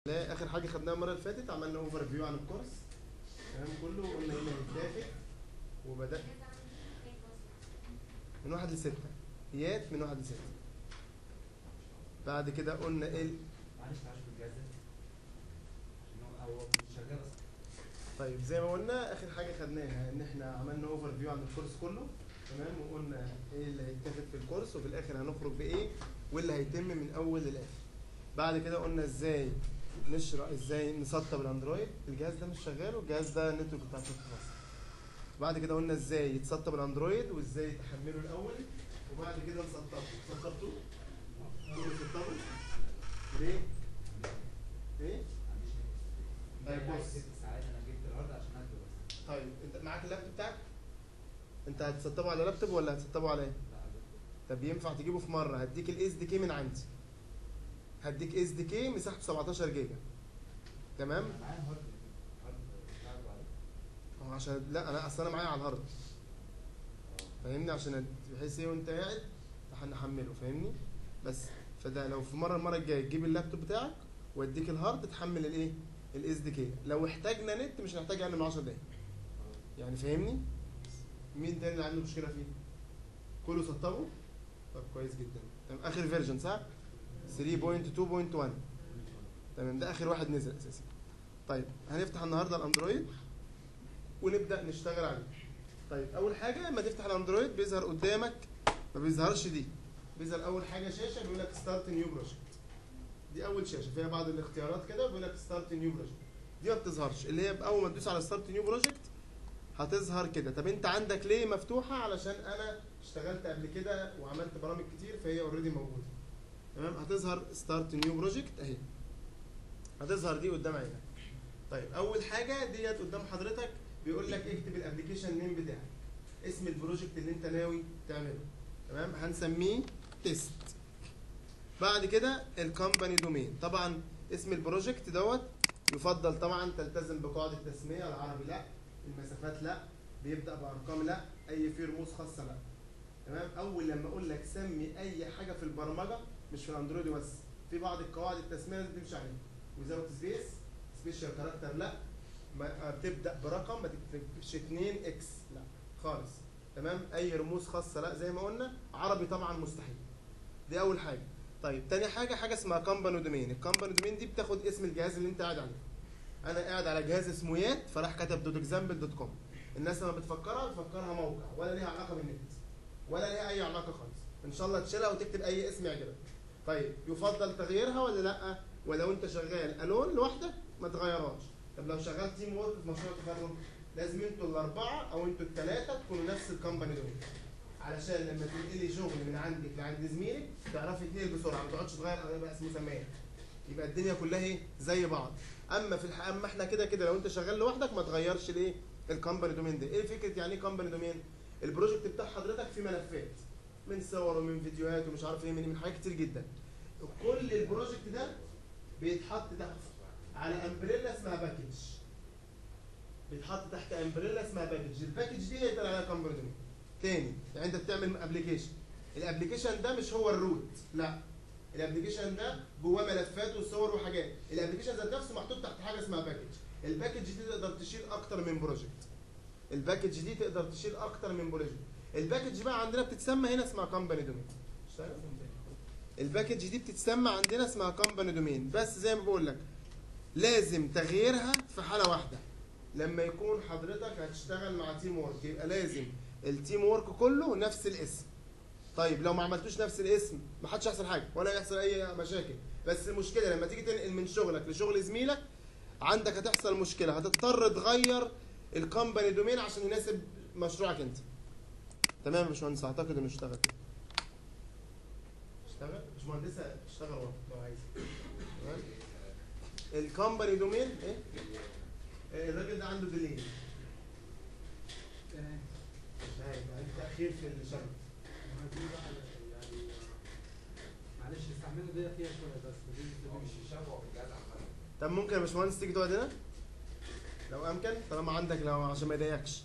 لا اخر حاجه خدناها المره اللي فاتت عملنا اوفر فيو عن الكورس تمام كله قلنا هنا هيتدافع وبدا من واحد لستة ايات من واحد لستة بعد كده قلنا ايه ال- معلش معلش بالجهاز ده عشان هو هو مش شغال اصلا طيب زي ما قلنا اخر حاجه خدناها ان احنا عملنا اوفر فيو عن الكورس كله تمام وقلنا ايه اللي هيتاخد في الكورس وفي الاخر هنخرج بايه واللي هيتم من اول للاخر بعد كده قلنا ازاي نشرح ازاي نسطب الاندرويد الجهاز ده مش شغال والجهاز ده النتورك بتاعته خلاص بعد كده قلنا ازاي يتسطب الاندرويد وازاي تحمله الاول وبعد كده نسطبه سطبته كله سطبه ليه ايه معلش طيب امبارح بص. ست ساعات انا جبت الهارد عشان اكله بس طيب انت معاك اللابتوب بتاعك انت هتسطبه على لابتوب ولا هتسطبه على ايه لا أبدا. طب ينفع تجيبه في مره هديك الاس دي كي من عندي هديك اس دي كي مساحته 17 جيجا تمام أنا معايا هارد هارد بتاعته عليه هو عشان لا انا اصل انا معايا على الهارد اه فاهمني عشان بحيث ايه وانت قاعد هنحمله فاهمني بس فده لو في مره المره الجايه تجيب اللابتوب بتاعك واديك الهارد تحمل الايه الاس دي كي لو احتاجنا نت مش هنحتاج اقل من 10 دقايق يعني فاهمني مين تاني اللي عنده مشكله فيه كله سطبه طب كويس جدا تمام اخر فيرجن صح 3.2.1 تمام ده اخر واحد نزل اساسا طيب هنفتح النهارده الاندرويد ونبدا نشتغل عليه طيب اول حاجه لما تفتح الاندرويد بيظهر قدامك ما بيظهرش دي بيظهر اول حاجه شاشه بيقول لك ستارت نيو بروجكت دي اول شاشه فيها بعض الاختيارات كده بيقول لك ستارت نيو بروجكت دي ما بتظهرش اللي هي اول ما تدوس على ستارت نيو بروجكت هتظهر كده طب انت عندك ليه مفتوحه علشان انا اشتغلت قبل كده وعملت برامج كتير فهي اوريدي موجوده تمام هتظهر ستارت نيو بروجكت اهي هتظهر دي قدام عينك طيب اول حاجه ديت قدام حضرتك بيقول لك اكتب الابلكيشن نيم بتاعك اسم البروجكت اللي انت ناوي تعمله تمام هنسميه تيست بعد كده الكومباني دومين طبعا اسم البروجكت دوت يفضل طبعا تلتزم بقواعد التسميه العربي لا المسافات لا بيبدا بارقام لا اي في رموز خاصه لا تمام اول لما اقول لك سمي اي حاجه في البرمجه مش في الاندرويد بس في بعض القواعد التسميه لازم تمشي عليها وزاوت سبيس سبيشال كاركتر لا ما بتبدا برقم ما تكتبش 2 اكس لا خالص تمام اي رموز خاصه لا زي ما قلنا عربي طبعا مستحيل دي اول حاجه طيب تاني حاجه حاجه اسمها كامباني دومين الكامباني دومين دي بتاخد اسم الجهاز اللي انت قاعد عليه انا قاعد على جهاز اسمه يات فراح كتب دوت اكزامبل دوت كوم الناس لما بتفكرها بتفكرها موقع ولا ليها علاقه بالنت ولا ليها اي علاقه خالص ان شاء الله تشيلها وتكتب اي اسم يعجبك طيب يفضل تغييرها ولا لا ولو انت شغال الون لوحدك ما تغيرهاش طب لو شغال تيم وورك في مشروع تخرج لازم انتوا الاربعه او انتوا الثلاثه تكونوا نفس الكومباني دول علشان لما تنقلي شغل من عندك لعند زميلك تعرفي تنقل بسرعه ما تقعدش تغير بقى اسم مسميات يبقى الدنيا كلها ايه زي بعض اما في الح... اما احنا كده كده لو انت شغال لوحدك ما تغيرش الايه الكومباني دومين ده ايه فكره يعني ايه كومباني دومين البروجكت بتاع حضرتك فيه ملفات من صور ومن فيديوهات ومش عارف ايه من من حاجات كتير جدا كل البروجكت ده بيتحط تحت على امبريلا اسمها باكج بيتحط تحت امبريلا اسمها باكج الباكج دي هي اللي عليها كومباني دومين تاني يعني انت بتعمل ابلكيشن الابلكيشن ده مش هو الروت لا الابلكيشن ده جواه ملفات وصور وحاجات الابلكيشن ذات نفسه محطوط تحت حاجه اسمها باكج الباكج دي تقدر تشيل اكتر من بروجكت الباكج دي تقدر تشيل اكتر من بروجكت الباكج بقى عندنا بتتسمى هنا اسمها كومباني دومين الباكج دي بتتسمى عندنا اسمها كومباني دومين بس زي ما بقول لك لازم تغييرها في حاله واحده لما يكون حضرتك هتشتغل مع تيم وورك يبقى لازم التيم وورك كله نفس الاسم طيب لو ما عملتوش نفس الاسم ما حدش هيحصل حاجه ولا هيحصل اي مشاكل بس المشكله لما تيجي تنقل من شغلك لشغل زميلك عندك هتحصل مشكله هتضطر تغير الكومباني دومين عشان يناسب مشروعك انت تمام يا باشمهندس اعتقد انه اشتغل كده اشتغل باشمهندسه اشتغل ورا لو عايز تمام الكومباني دومين ايه إيه، الراجل ده عنده ديلي تمام مش عارف يعني تاخير في الشغل ما دي بقى يعني معلش استعملوا دي فيها شويه بس دي هو مش يشبع بالجهاز عامة طب ممكن يا باشمهندس تيجي تقعد هنا لو امكن طالما عندك لو عشان ما يضايقكش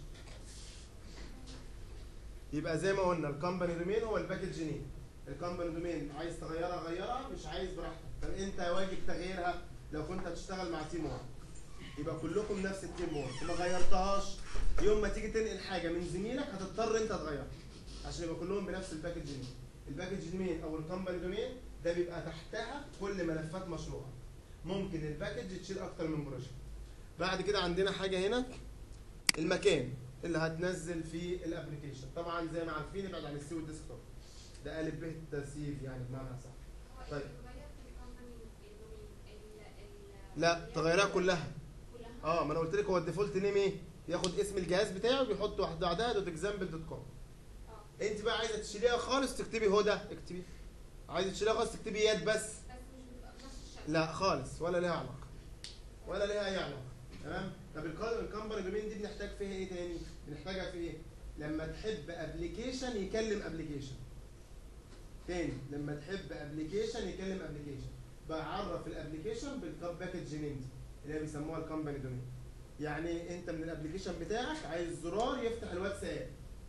يبقى زي ما قلنا الكومباني دومين هو الباكج نيم الكومباني دومين عايز تغيرها غيرها مش عايز براحتك طب انت واجب تغييرها لو كنت هتشتغل مع تيم واحد يبقى كلكم نفس التيم وورك ما غيرتهاش يوم ما تيجي تنقل حاجه من زميلك هتضطر انت تغيرها عشان يبقى كلهم بنفس الباكج مين الباكج مين او الكومباني دومين ده بيبقى تحتها كل ملفات مشروع ممكن الباكج تشيل اكتر من بروجكت بعد كده عندنا حاجه هنا المكان اللي هتنزل فيه الابلكيشن طبعا زي ما عارفين ابعد عن السي والديسكتوب ده الف ب الترتيب يعني بمعنى صح هو طيب. اللي اتغير في الكومباني الدومين ال ال لا تغيرها كلها كلها اه ما انا قلت لك هو الديفولت نيم ايه ياخد اسم الجهاز بتاعه ويحط واحده بعدها دوت اكزامبل دوت كوم اه انت بقى عايزه تشيليها خالص تكتبي هدى اكتبي عايزه تشيليها خالص تكتبي يد بس بس مش بتبقى بنفس الشكل لا خالص ولا ليها علاقه ولا ليها اي علاقه تمام طب الكامباني دومين دي بنحتاج فيها ايه تاني بنحتاجها في ايه لما تحب ابلكيشن يكلم ابلكيشن تاني لما تحب ابلكيشن يكلم ابلكيشن بعرف الابلكيشن بالباكج نيم دي اللي هي بيسموها الكامباني دومين يعني انت من الابلكيشن بتاعك عايز زرار يفتح الواتساب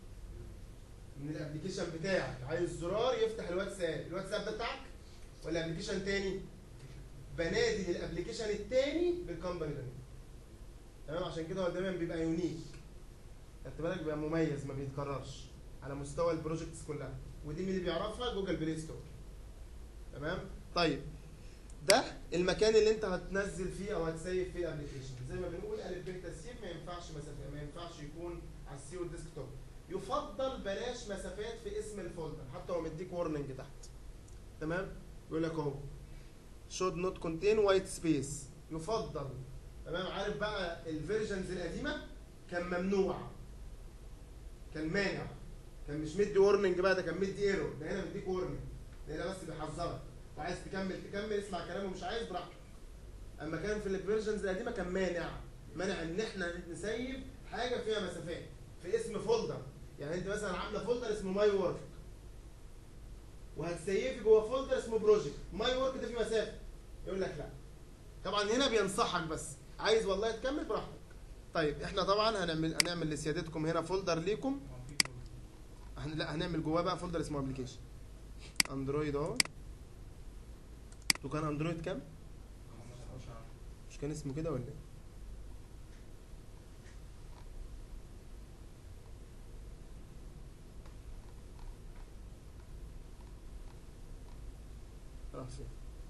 من الابلكيشن بتاعك عايز زرار يفتح الواتساب الواتساب ده بتاعك ولا ابلكيشن تاني بنادي الابلكيشن التاني بالكومباني دومين تمام عشان كده هو دايما بيبقى يونيك خدت بالك بيبقى مميز ما بيتكررش على مستوى البروجكتس كلها ودي مين اللي بيعرفها جوجل بلاي ستور تمام طيب ده المكان اللي انت هتنزل فيه او هتسيف فيه الابلكيشن زي ما بنقول الف ب تسييف ما ينفعش مسافه ما ينفعش يكون على السي والديسكتوب يفضل بلاش مسافات في اسم الفولدر حتى هو مديك ورنينج تحت تمام يقول لك اهو should not contain white space يفضل تمام عارف بقى الفيرجنز القديمه كان ممنوع كان مانع كان مش مدي ورنينج بقى ده كان مدي ايرور ده هنا مديك ورنينج ده هنا بس بيحذرك وعايز تكمل تكمل اسمع كلامه مش عايز براحتك اما كان في الفيرجنز القديمه كان مانع منع ان احنا نسيب حاجه فيها مسافات في اسم فولدر يعني انت مثلا عامله فولدر اسمه ماي ورك وهتسيفي جوه فولدر اسمه بروجكت ماي ورك ده فيه مسافه يقول لك لا طبعا هنا بينصحك بس عايز والله تكمل براحتك طيب احنا طبعا هنعمل هنعمل لسيادتكم هنا فولدر ليكم هن... لا هنعمل جواه بقى فولدر اسمه ابلكيشن اندرويد اهو انتوا كان اندرويد كام مش كان اسمه كده ولا ايه راح فين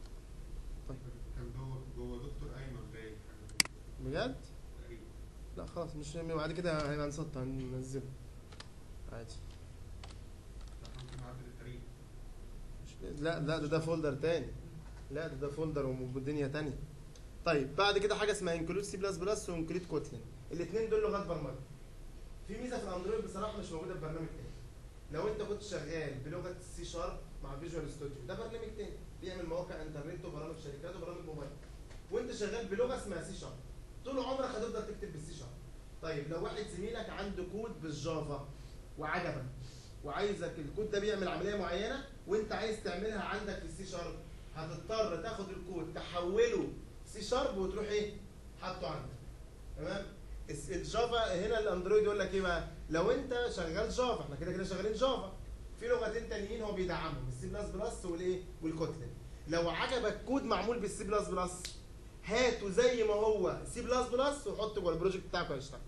كان جوه جوه دكتور ايمن باين حاجه بجد تقريبا لا خلاص مش بعد كده هيبقى نسطر هننزله عادي ممكن نعدل التاريخ مش لا لا ده ده فولدر تاني لا ده ده فولدر ودنيا تانية طيب بعد كده حاجه اسمها انكلود سي بلس بلس وانكلود كوتلين الاثنين دول لغات برمجه في ميزه في الاندرويد بصراحه مش موجوده في برنامج تاني لو انت كنت شغال بلغه السي شارب مع فيجوال ستوديو ده برنامج تاني بيعمل مواقع انترنت وبرامج شركات وبرامج موبايل وانت شغال بلغه اسمها سي شارب طول عمرك هتفضل تكتب بالسي شارب طيب لو واحد زميلك عنده كود بالجافا وعجبك وعايزك الكود ده بيعمل عمليه معينه وانت عايز تعملها عندك في السي شارب هتضطر تاخد الكود تحوله سي شارب وتروح ايه حاطه عندك تمام الس- الجافا هنا الاندرويد يقول لك ايه بقى لو انت شغال جافا احنا كده كده شغالين جافا في لغتين تانيين هو بيدعمهم السي بلس بلس والايه والكوتلين لو عجبك كود معمول بالسي بلس بلس هاته زي ما هو سي بلس بلس وحطه جوه البروجكت بتاعك وهيشتغل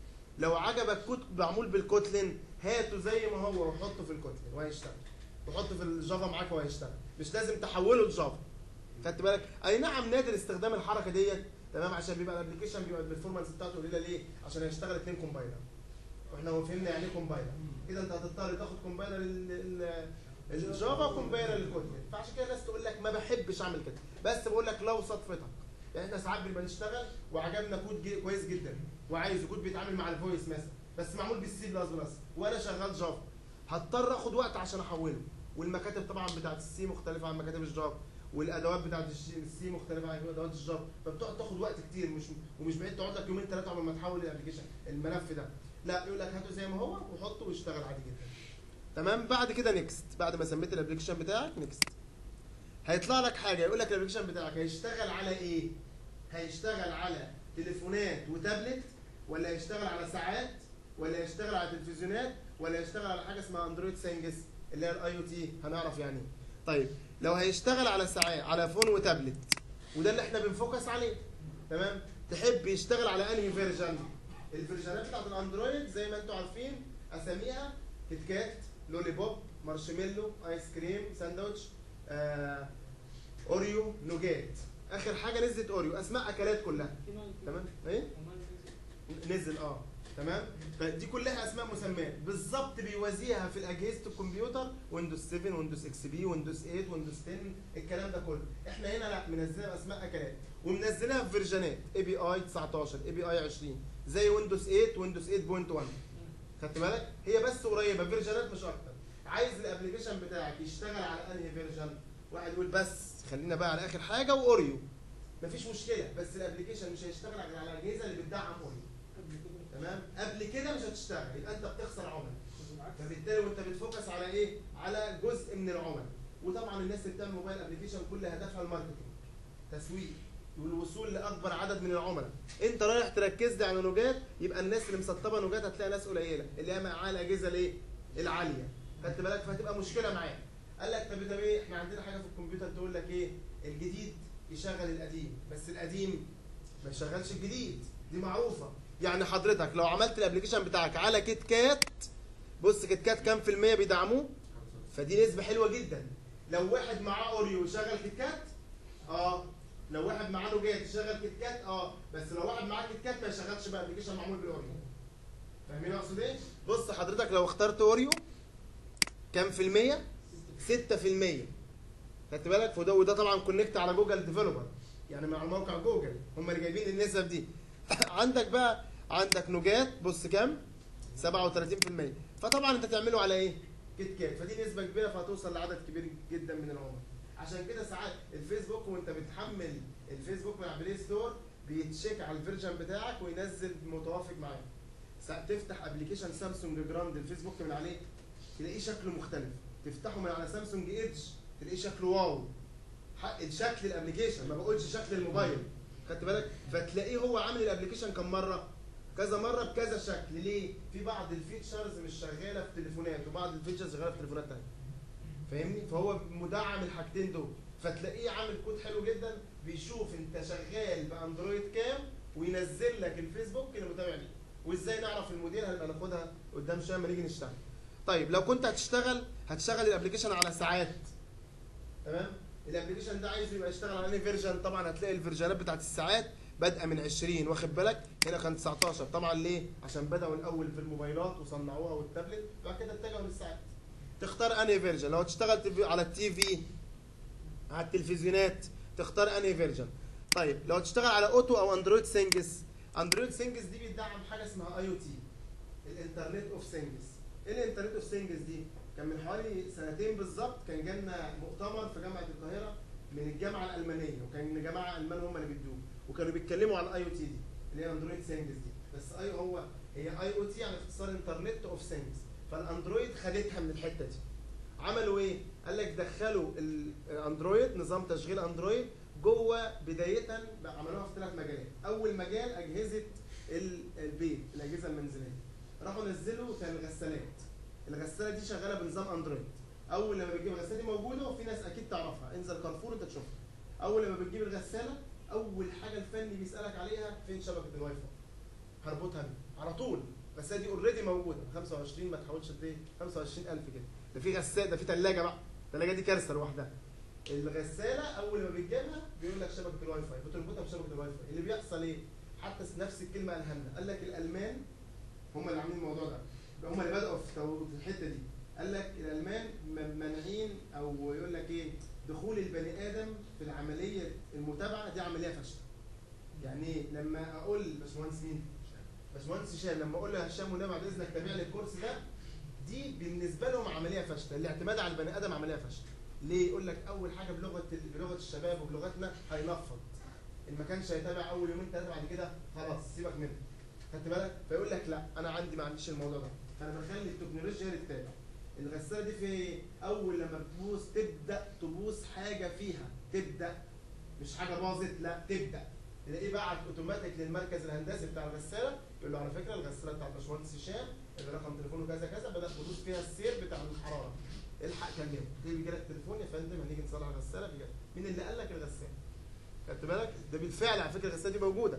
لو عجبك كود معمول بالكوتلين هاته زي ما هو وحطه في الكوتلين وهيشتغل وحطه في الجافا معاك وهيشتغل مش لازم تحوله لجافا خدت بالك اي نعم نادر استخدام الحركه ديت تمام عشان بيبقى الابلكيشن بيبقى البرفورمانس بتاعته قليله ليه عشان هيشتغل اثنين كومبايلر واحنا هو فهمنا يعني ايه كومبايلر كده انت هتضطر تاخد كومبايلر ال- ال- الجافا وكومبايلر للكوتلين فعشان كده الناس تقول لك ما بحبش اعمل كده بس بقول لك لو صدفتك يعني احنا ساعات بنبقى نشتغل وعجبنا كود جي- كويس جدا وعايز كود بيتعامل مع الفويس مثلا بس معمول بالسي بلس بلس وانا شغال جافا هضطر اخد وقت عشان احوله والمكاتب طبعا بتاعت السي مختلفه عن مكاتب الجافا والادوات بتاعت الش- السي مختلفه عن ادوات الجافا فبتقعد تاخد وقت كتير مش ومش بعيد تقعد لك يومين ثلاثه قبل ما تحول الابلكيشن الملف ده لا يقول لك هاته زي ما هو وحطه ويشتغل عادي جدا تمام بعد كده نيكست بعد ما سميت الابلكيشن بتاعك نيكست هيطلع لك حاجه يقول لك الابلكيشن بتاعك هيشتغل على ايه هيشتغل على تليفونات وتابلت ولا هيشتغل على ساعات ولا هيشتغل على تلفزيونات ولا هيشتغل على حاجه اسمها اندرويد سينجز اللي هي الاي او تي هنعرف يعني ايه طيب لو هيشتغل على ساعات على فون وتابلت وده اللي احنا بنفوكس عليه تمام تحب يشتغل على انهي فيرجن الفيرجنات بتاعت الاندرويد زي ما انتم عارفين اساميها كيت كات لولي بوب مارشميلو ايس كريم ساندوتش آه اوريو نوجات اخر حاجه نزلت اوريو اسماء اكلات كلها في نوع- تمام ايه وما ينزل. نزل اه تمام فدي كلها اسماء مسميات بالظبط بيوازيها في الاجهزه الكمبيوتر ويندوز 7 ويندوز اكس بي ويندوز 8 ويندوز 10 الكلام ده كله احنا هنا لا منزلها باسماء اكلات ومنزلها في فيرجنات اي بي اي 19 اي بي اي 20 زي ويندوز 8 ويندوز 8.1 خدت بالك هي بس قريبه فيرجنات مش اكتر عايز الابلكيشن بتاعك يشتغل على انهي فيرجن واحد يقول بس خلينا بقى على اخر حاجه واوريو مفيش مشكله بس الابلكيشن مش هيشتغل غير على الاجهزه اللي بتدعم اوريو قبل كده. تمام قبل كده مش هتشتغل يبقى انت بتخسر عملاء بالعكس. فبالتالي وانت بتفوكس على ايه على جزء من العملاء وطبعا الناس اللي بتعمل موبايل ابلكيشن كل هدفها الماركتنج تسويق والوصول لاكبر عدد من العملاء انت رايح تركز لي على نوجات يبقى الناس اللي مسطبه نوجات هتلاقي ناس قليله اللي هي معاها الاجهزه الايه العاليه خدت بالك فهتبقى مشكله معاك قال لك طب طب ايه احنا عندنا حاجه في الكمبيوتر تقول لك ايه الجديد يشغل القديم بس القديم ما يشغلش الجديد دي معروفه يعني حضرتك لو عملت الابلكيشن بتاعك على كيت كات بص كيت كات كام في المية بيدعموه فدي نسبة حلوة جدا لو واحد معاه اوريو يشغل كيت كات اه لو واحد معاه نوجات يشغل كيت كات اه بس لو واحد معاه كيت كات ما يشغلش بقى ابلكيشن معمول بالاوريو فاهمين اقصد ايه؟ بص حضرتك لو اخترت اوريو كام في المية؟ 6 في المية خدت بالك وده وده طبعا كونكت على جوجل ديفلوبر يعني مع موقع جوجل هم اللي جايبين النسب دي عندك بقى عندك نوجات بص كام 37% فطبعا انت تعمله على ايه كيت كات فدي نسبه كبيره فهتوصل لعدد كبير جدا من العملاء عشان كده ساعات الفيسبوك وانت بتحمل الفيسبوك من على البلاي ستور بيتشيك على الفيرجن بتاعك وينزل متوافق معاك ساعات تفتح ابلكيشن سامسونج جراند الفيسبوك من عليه تلاقيه شكله مختلف تفتحه من على سامسونج ايدج تلاقيه شكله واو حق الشكل الابلكيشن ما بقولش شكل الموبايل خدت بالك فتلاقيه هو عامل الابلكيشن كم مره كذا مره بكذا شكل ليه في بعض الفيتشرز مش شغاله في تليفونات وبعض الفيتشرز شغاله في تليفونات تانية فاهمني فهو مدعم الحاجتين دول فتلاقيه عامل كود حلو جدا بيشوف انت شغال باندرويد كام وينزل لك الفيسبوك اللي متابع ليه وازاي نعرف الموديل هنبقى ناخدها قدام شويه لما نيجي نشتغل طيب لو كنت هتشتغل هتشتغل الابلكيشن على ساعات تمام الابلكيشن ده عايز يبقى يشتغل على انهي فيرجن طبعا هتلاقي الفيرجنات بتاعت الساعات بادئه من 20 واخد بالك هنا كان 19 طبعا ليه عشان بداوا الاول في الموبايلات وصنعوها والتابلت بعد كده اتجهوا للساعات تختار انهي فيرجن لو هتشتغل تف- على التي في على التلفزيونات تختار انهي فيرجن طيب لو هتشتغل على اوتو او اندرويد سينجز اندرويد سينجز دي بتدعم حاجه اسمها اي او تي الانترنت اوف سينجز ايه الانترنت اوف سينجز دي كان من حوالي سنتين بالظبط كان جالنا مؤتمر في جامعه القاهره من الجامعه الالمانيه وكان جماعه المان هم اللي بيدوه وكانوا بيتكلموا عن الاي او تي دي اللي هي اندرويد سينجز دي بس اي هو هي اي او تي يعني اختصار انترنت اوف سينجز فالاندرويد خدتها من الحته دي عملوا ايه؟ قال لك دخلوا الاندرويد نظام تشغيل اندرويد جوه بدايه بقى عملوها في ثلاث مجالات، اول مجال اجهزه ال- البيت الاجهزه المنزليه. راحوا نزلوا كان الغسالات. الغساله دي شغاله بنظام اندرويد. اول لما بتجيب الغساله دي موجوده وفي ناس اكيد تعرفها، انزل كارفور انت تشوفها. اول لما بتجيب الغساله اول حاجه الفني بيسالك عليها فين شبكه الواي فاي. هربطها بيه على طول بس دي اوريدي موجوده 25 ما تحاولش تلاقي 25000 كده ده في غساله ده في ثلاجه بقى الثلاجه دي كارثه لوحدها الغساله اول ما بتجيبها بيقول لك شبكه الواي فاي بتربطها بشبكه الواي فاي اللي بيحصل ايه حتى نفس الكلمه قالها لنا قال لك الالمان هم اللي عاملين الموضوع ده هم اللي بداوا في تو- في الحته دي قال لك الالمان م- مانعين او يقول لك ايه دخول البني ادم في العمليه المتابعه دي عمليه فاشله يعني ايه لما اقول باشمهندس مين باشمهندس هشام لما اقول له يا هشام ونبي بعد اذنك تابع لي الكورس ده دي بالنسبه لهم عمليه فاشله الاعتماد على البني ادم عمليه فاشله ليه يقول لك اول حاجه بلغه بلغه الشباب وبلغتنا هينفض ان ما كانش هيتابع اول يومين ثلاثه بعد كده خلاص سيبك منه خدت بالك فيقول لك لا انا عندي ما عنديش الموضوع ده فانا بخلي التكنولوجيا هي اللي تتابع الغساله دي في إيه؟ اول لما بتبوظ تبدا تبوظ حاجه فيها تبدا مش حاجه باظت لا تبدا تلاقيه بعت اوتوماتيك للمركز الهندسي بتاع الغساله يقول له على فكره الغساله بتاعت باشمهندس هشام اللي رقم تليفونه كذا كذا بدات تبوظ فيها السير بتاع الحراره الحق كلمه تيجي بيجي لك تليفون يا فندم هنيجي نصلح الغساله بيجي مين اللي قال لك الغساله خدت بالك ده بالفعل على فكره الغساله دي موجوده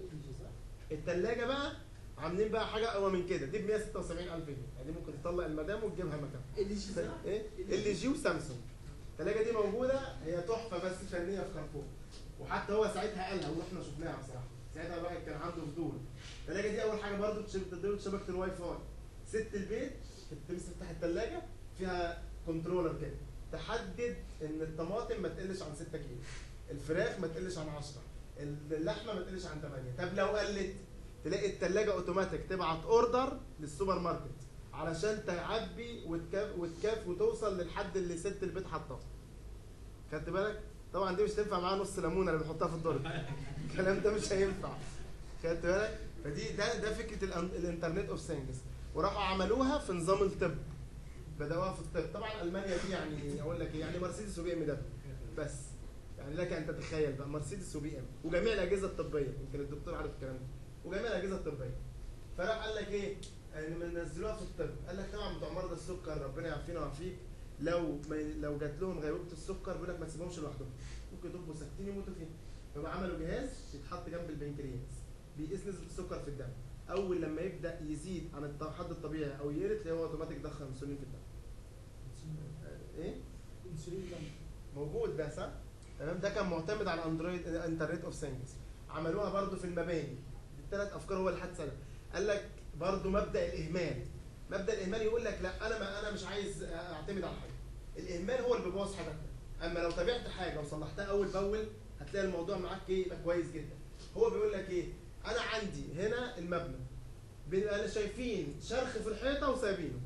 التلاجة بقى عاملين بقى حاجه اقوى من كده دي ب 176000 جنيه يعني ممكن تطلق المدام وتجيبها مكان اللي جي صح؟ ايه ال جي وسامسونج التلاجة دي موجودة هي تحفة بس فنية في كارفور وحتى هو ساعتها قالها واحنا شفناها بصراحة ساعتها الواحد كان عنده فضول التلاجة دي أول حاجة برضه بتديله شبكة الواي فاي ست البيت تمسك تفتح التلاجة فيها كنترولر كده تحدد إن الطماطم ما تقلش عن 6 كيلو الفراخ ما تقلش عن 10 اللحمة ما تقلش عن 8 طب لو قلت تلاقي التلاجة اوتوماتيك تبعت اوردر للسوبر ماركت علشان تعبي وتكاف وتكاف وتوصل للحد اللي ست البيت حاطاه خدت بالك طبعا دي مش تنفع معاها نص ليمونه اللي بنحطها في الدرج الكلام ده مش هينفع خدت بالك فدي ده ده فكره الان- الانترنت اوف ثينجز وراحوا عملوها في نظام الطب بدأوها في الطب طبعا المانيا دي يعني اقول لك ايه يعني مرسيدس وبي ام دبليو بس يعني لك ان تتخيل بقى مرسيدس وبي ام وجميع الاجهزه الطبيه يمكن الدكتور عارف الكلام ده وجميع الاجهزه الطبيه فراح قال لك ايه يعني من نزلوها في الطب قال لك طبعا بتوع مرضى السكر ربنا يعافينا ويعافيك لو ما لو جات لهم غيبوبه السكر بيقول لك ما تسيبهمش لوحدهم ممكن يبقوا ساكتين يموتوا فيها فبقى عملوا جهاز يتحط جنب البنكرياس بيقيس نسبه السكر في الدم اول لما يبدا يزيد عن الط- الحد الطبيعي او يقل تلاقيه هو اوتوماتيك دخل انسولين في الدم آه، ايه انسولين لما موجود ده صح؟ تمام ده كان معتمد على اندرويد انترنت اوف ثينجز عملوها برضو في المباني الثلاث افكار هو اللي حد سنة قال لك برضو مبدا الاهمال مبدا الاهمال يقول لك لا انا ما انا مش عايز اعتمد على حاجه الاهمال هو اللي بيبوظ حاجاتك اما لو تابعت حاجه وصلحتها اول باول هتلاقي الموضوع معاك ايه يبقى كويس جدا هو بيقول لك ايه انا عندي هنا المبنى بنبقى شايفين شرخ في الحيطه وسايبينه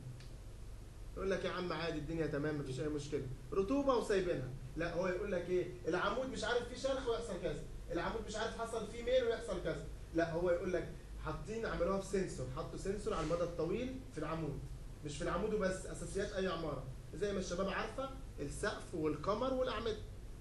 يقول لك يا عم عادي الدنيا تمام مفيش اي مشكله رطوبه وسايبينها لا هو يقول لك ايه العمود مش عارف فيه شرخ ويحصل كذا العمود مش عارف حصل فيه ميل ويحصل كذا لا هو يقول لك حاطين عملوها في سنسور حطوا سنسور على المدى الطويل في العمود مش في العمود وبس اساسيات اي عماره زي ما الشباب عارفه السقف والقمر والاعمده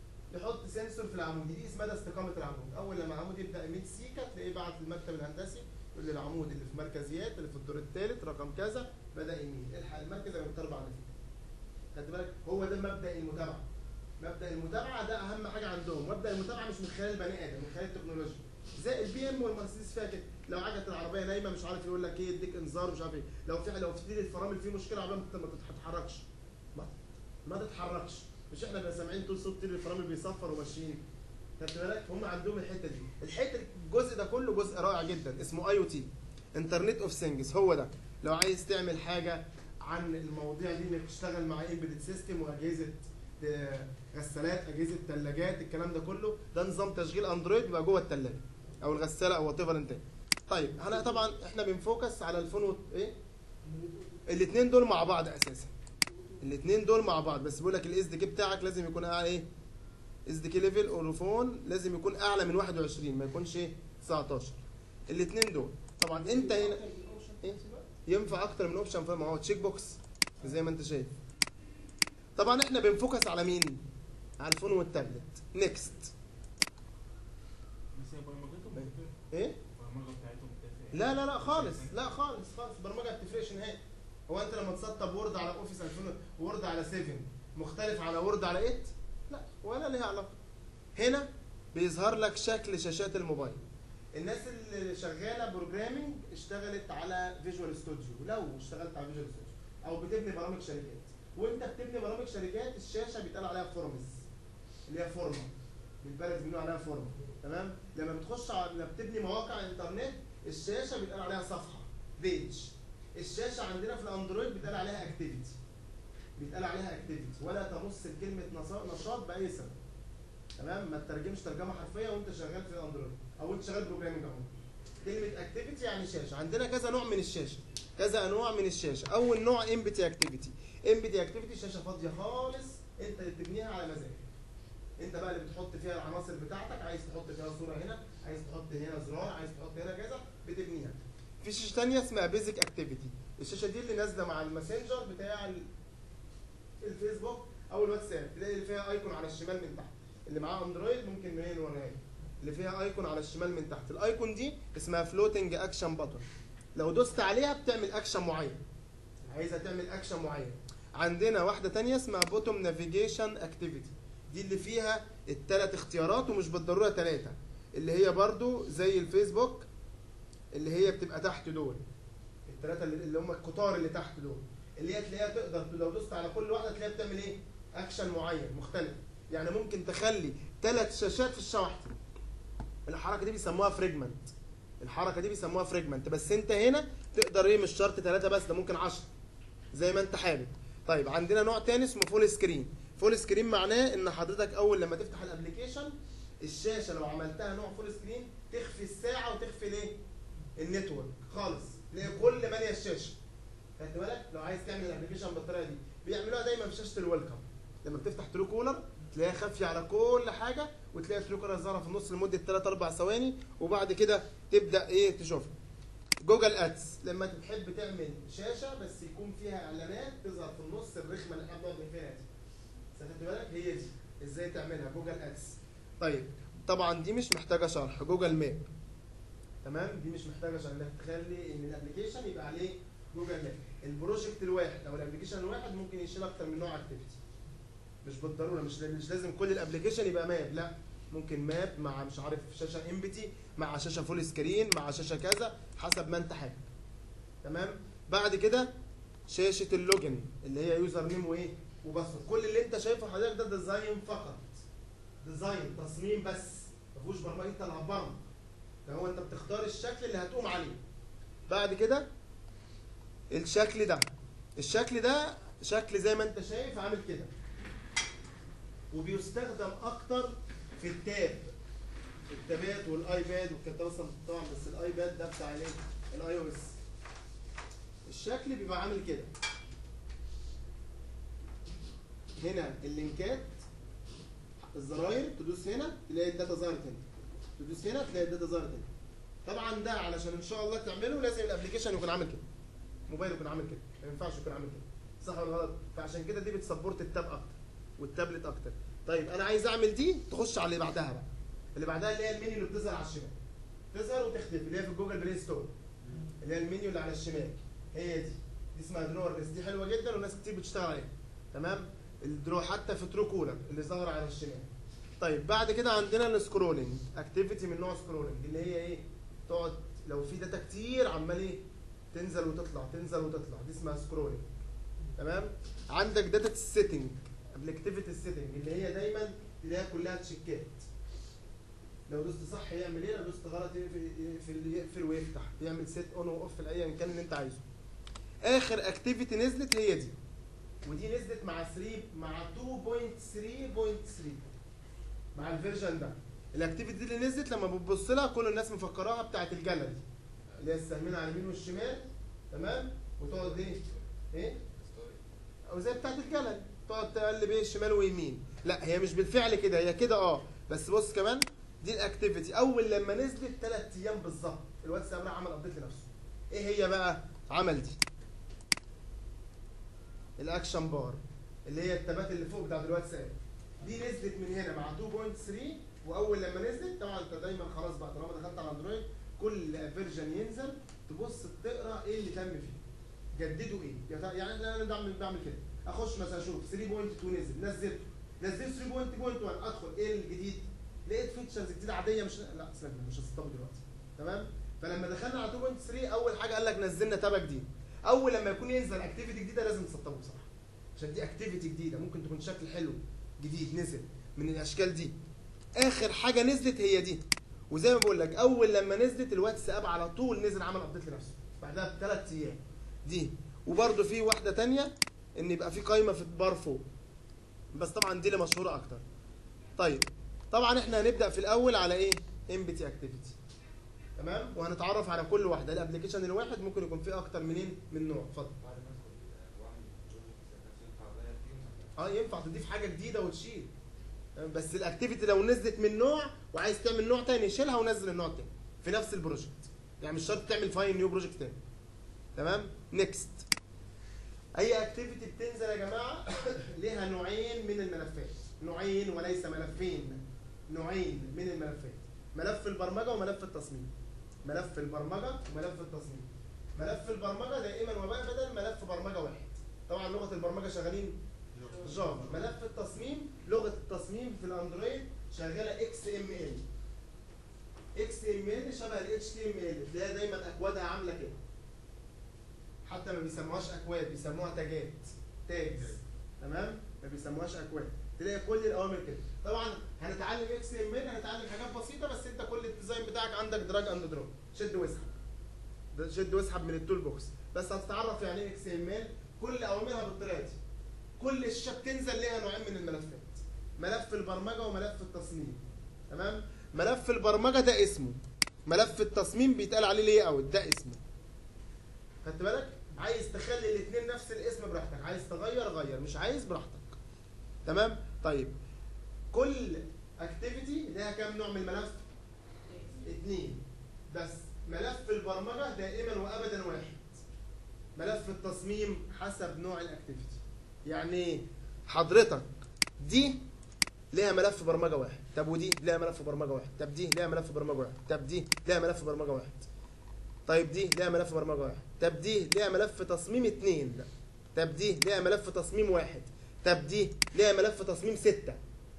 يحط سنسور في العمود يقيس مدى استقامه العمود اول لما العمود يبدا يميل سيكا تلاقيه بعت للمكتب الهندسي يقول لي العمود اللي في مركزيات اللي في الدور الثالث رقم كذا بدا يميل الحق المركز اللي متربع على فيه خد بالك هو ده مبدا المتابعه مبدا المتابعه ده اهم حاجه عندهم مبدا المتابعه مش من خلال البني ادم من خلال التكنولوجيا زي البي ام والمرسيدس فيها كده لو عجله العربيه نايمه مش عارف يقول لك ايه يديك انذار مش عارف ايه لو في لو في الفرامل فيه مشكله عربيه ما تتحركش ما, ما تتحركش مش احنا بنبقى سامعين طول صوت تيل الفرامل بيصفر وماشيين خدت بالك هم عندهم الحته دي الحته الجزء ده كله جزء رائع جدا اسمه اي او تي انترنت اوف ثينجز هو ده لو عايز تعمل حاجه عن المواضيع دي انك تشتغل مع امبيدد سيستم واجهزه آه، غسالات اجهزه ثلاجات الكلام ده كله ده نظام تشغيل اندرويد بيبقى جوه الثلاجه او الغساله او وات ايفر انت طيب انا طبعا احنا بنفوكس على الفون و... ايه الاثنين دول مع بعض اساسا الاثنين دول مع بعض بس بيقول لك الاس دي كي بتاعك لازم يكون اعلى ايه اس دي كي ليفل اورفون لازم يكون اعلى من 21 ما يكونش ايه 19 الاثنين دول طبعا انت هنا إيه؟ ينفع اكتر من اوبشن فما هو تشيك بوكس زي ما انت شايف طبعا احنا بنفوكس على مين على الفون والتابلت نيكست بس هي برمجتهم بتفرق ايه البرمجه بتاعتهم بتفرق لا لا لا خالص لا خالص خالص البرمجه ما بتفرقش نهائي هو انت لما تسطب وورد على اوفيس 2000 وورد على 7 مختلف على وورد على 8 لا ولا ليها علاقه هنا بيظهر لك شكل شاشات الموبايل الناس اللي شغاله بروجرامنج اشتغلت على فيجوال ستوديو لو اشتغلت على فيجوال ستوديو او بتبني برامج شركات وانت بتبني برامج شركات الشاشه بيتقال عليها فورمز اللي هي فورمه بالبلد بيقولوا عليها فورمه تمام لما بتخش على لما بتبني مواقع انترنت الشاشه بيتقال عليها صفحه بيج الشاشه عندنا في الاندرويد بيتقال عليها اكتيفيتي بيتقال عليها اكتيفيتي ولا تمس كلمه نشاط- نشاط باي سبب تمام ما تترجمش ترجمه حرفيه وانت شغال في الاندرويد او انت شغال بروجرامنج اهو كلمه اكتيفيتي يعني شاشه عندنا كذا نوع من الشاشه كذا انواع من الشاشه اول نوع امبتي اكتيفيتي امبتي اكتيفيتي شاشه فاضيه خالص انت اللي بتبنيها على مزاجك انت بقى اللي بتحط فيها العناصر بتاعتك عايز تحط فيها صوره هنا عايز تحط هنا زرار عايز تحط هنا كذا بتبنيها في شاشه ثانيه اسمها بيزك اكتيفيتي الشاشه دي اللي نازله مع الماسنجر بتاع ال- الفيسبوك او الواتساب تلاقي اللي فيها ايكون على الشمال من تحت اللي معاه اندرويد ممكن منين وراها اللي فيها ايكون على الشمال من تحت الايكون دي اسمها فلوتنج اكشن باتون لو دوست عليها بتعمل اكشن معين عايزه تعمل اكشن معين عندنا واحده تانية اسمها بوتوم نافيجيشن اكتيفيتي دي اللي فيها الثلاث اختيارات ومش بالضروره ثلاثه اللي هي برضو زي الفيسبوك اللي هي بتبقى تحت دول الثلاثه اللي اللي هم الكتار اللي تحت دول اللي هي تلاقيها تقدر لو دوست على كل واحده تلاقيها بتعمل ايه اكشن معين مختلف يعني ممكن تخلي ثلاث شاشات في الشاشه واحده الحركه دي بيسموها فريجمنت الحركه دي بيسموها فريجمنت بس انت هنا تقدر ايه مش شرط ثلاثه بس ده ممكن 10 زي ما انت حابب طيب عندنا نوع تاني اسمه فول سكرين فول سكرين معناه ان حضرتك اول لما تفتح الابلكيشن الشاشه لو عملتها نوع فول سكرين تخفي الساعه وتخفي الايه النتورك خالص تلاقي كل ماليه الشاشه خدت بالك لو عايز تعمل الابلكيشن بالطريقه دي بيعملوها دايما في شاشه الويلكم لما بتفتح ترو كولر تلاقيها خافيه على كل حاجه وتلاقي ترو كولر ظاهره في النص لمده 3 4 ثواني وبعد كده تبدا ايه تشوفها جوجل ادس لما تحب تعمل شاشه بس يكون فيها اعلانات تظهر في النص الرخمه اللي احنا بنقعد فيها دي خدت بالك هي دي ازاي تعملها جوجل ادس طيب طبعا دي مش محتاجه شرح جوجل ماب تمام دي مش محتاجه شرح انك تخلي ان الابلكيشن يبقى عليه جوجل ماب البروجكت الواحد او الابلكيشن الواحد ممكن يشيل اكتر من نوع اكتيفيتي مش بالضروره مش مش لازم كل الابلكيشن يبقى ماب لا ممكن ماب مع مش عارف شاشه امبتي مع شاشه فول سكرين مع شاشه كذا حسب ما انت حابب تمام بعد كده شاشه اللوجن اللي هي يوزر نيم وايه وباسورد كل اللي انت شايفه حضرتك ده ديزاين فقط ديزاين تصميم بس ما فيهوش برمجه انت اللي هتبرمج ده هو انت بتختار الشكل اللي هتقوم عليه بعد كده الشكل ده الشكل ده شكل زي ما انت شايف عامل كده وبيستخدم اكتر في التاب التابات والايباد والكتاب اصلا طبعا بس الايباد ده بتاع الايه الاي او اس الشكل بيبقى عامل كده هنا اللينكات الزراير تدوس هنا تلاقي الداتا ظهرت هنا تدوس هنا تلاقي الداتا ظهرت هنا طبعا ده علشان ان شاء الله تعمله لازم الابلكيشن يكون عامل كده موبايل يكون عامل كده ما ينفعش يكون عامل كده صح ولا غلط فعشان كده دي بتسبورت التاب اكتر والتابلت اكتر طيب انا عايز اعمل دي تخش على اللي بعدها بقى اللي بعدها اللي هي المنيو اللي بتظهر على الشمال تظهر وتختفي اللي هي في جوجل بلاي ستور اللي هي المنيو اللي على الشمال هي دي دي اسمها درور بس دي حلوه جدا والناس كتير بتشتغل عليها تمام الدرو حتى في ترو كولر اللي ظهر على الشمال طيب بعد كده عندنا السكرولنج اكتيفيتي من نوع سكرولنج اللي هي ايه تقعد لو في داتا كتير عمال ايه تنزل وتطلع تنزل وتطلع دي اسمها سكرولنج تمام عندك داتا السيتنج الاكتيفيتي السيتنج اللي هي دايما تلاقيها كلها تشيكات لو دوست صح يعمل ايه لو دوست غلط يقفل يقفل- يقفل ويفتح يعمل سيت اون واوف ايا كان اللي انت عايزه اخر اكتيفيتي نزلت هي دي ودي نزلت مع 3 مع 2.3.3 مع الفيرجن ده الاكتيفيتي دي اللي نزلت لما بتبص لها كل الناس مفكراها بتاعت الجاليري اللي هي السهمين على اليمين والشمال تمام وتقعد ايه ايه او زي بتاعت الجاليري تقعد تقلب ايه شمال ويمين لا هي مش بالفعل كده هي كده اه بس بص كمان دي الاكتيفيتي اول لما نزلت ثلاث ايام بالظبط الواتساب راح عمل ابديت لنفسه ايه هي بقى عمل دي الاكشن بار اللي هي التابات اللي فوق بتاعت الواتساب دي نزلت من هنا مع 2.3 واول لما نزلت طبعا انت دايما خلاص بقى طالما دخلت على اندرويد كل فيرجن ينزل تبص تقرا ايه اللي تم فيه جددوا ايه يا ترى- يعني انا بعمل بعمل كده اخش مثلا اشوف 3.2 نزل نزلته نزلت 3.1 ادخل ايه الجديد لقيت فيتشرز جديده عاديه مش لا سيبك منها، مش هسطبه دلوقتي تمام فلما دخلنا على 2.3 اول حاجه قال لك نزلنا تابه جديد اول لما يكون ينزل اكتيفيتي جديده لازم تسطبه بصراحه عشان دي اكتيفيتي جديده ممكن تكون شكل حلو جديد نزل من الاشكال دي اخر حاجه نزلت هي دي وزي ما بقول لك اول لما نزلت الواتساب على طول نزل عمل ابديت لنفسه بعدها بثلاث ايام دي وبرده في واحده تانية ان يبقى في قائمه في البار فوق بس طبعا دي اللي مشهوره اكتر طيب طبعا احنا هنبدا في الاول على ايه امبتي اكتيفيتي تمام وهنتعرف على كل واحده الابلكيشن الواحد ممكن يكون فيه اكتر منين من نوع اتفضل بعد ما ادخل واعمل بروجكت نفسه ينفع اغير فيه اه ينفع تضيف حاجه جديده وتشيل تمام؟ بس الاكتيفيتي لو نزلت من نوع وعايز تعمل نوع تاني شيلها ونزل النوع التاني في نفس البروجكت يعني مش شرط تعمل فاين نيو بروجكت تاني تمام نيكست اي اكتيفيتي بتنزل يا جماعه ليها نوعين من الملفات نوعين وليس ملفين نوعين من الملفات ملف البرمجه وملف التصميم ملف البرمجه وملف التصميم ملف البرمجه دائما وابدا ملف برمجه واحد طبعا لغه البرمجه شغالين جافا ملف التصميم لغه التصميم في الاندرويد شغاله اكس ام ال اكس ام ال شبه الاتش تي ام ال تلاقيها دايما اكوادها عامله كده حتى ما بيسموهاش اكواد بيسموها تاجات تاجز تمام ما بيسموهاش اكواد تلاقي كل الاوامر كده طبعا هنتعلم اكس ام ال هنتعلم حاجات بسيطه بس انت كل الديزاين بتاعك عندك دراج اند دروب شد واسحب ده شد واسحب من التول بوكس بس هتتعرف يعني ايه اكس ام ال كل اوامرها بالطريقه دي كل الشاشة بتنزل ليها نوعين من الملفات ملف البرمجة وملف التصميم تمام ملف البرمجة ده اسمه ملف التصميم بيتقال عليه ليه اوت ده اسمه خدت بالك عايز تخلي الاثنين نفس الاسم براحتك عايز تغير غير مش عايز براحتك تمام طيب كل اكتيفيتي ليها كام نوع من الملف اتنين بس ملف البرمجة دائما وابدا واحد ملف التصميم حسب نوع الاكتيفيتي يعني ايه حضرتك دي ليها ملف برمجه واحد طب ودي ليها ملف برمجه واحد طب دي ليها ملف برمجه واحد طب دي ليها ملف برمجه واحد طيب دي ليها ملف برمجه واحد طب دي ليها ملف تصميم اتنين لا طب دي ليها ملف تصميم واحد طب دي ليها ملف تصميم ستة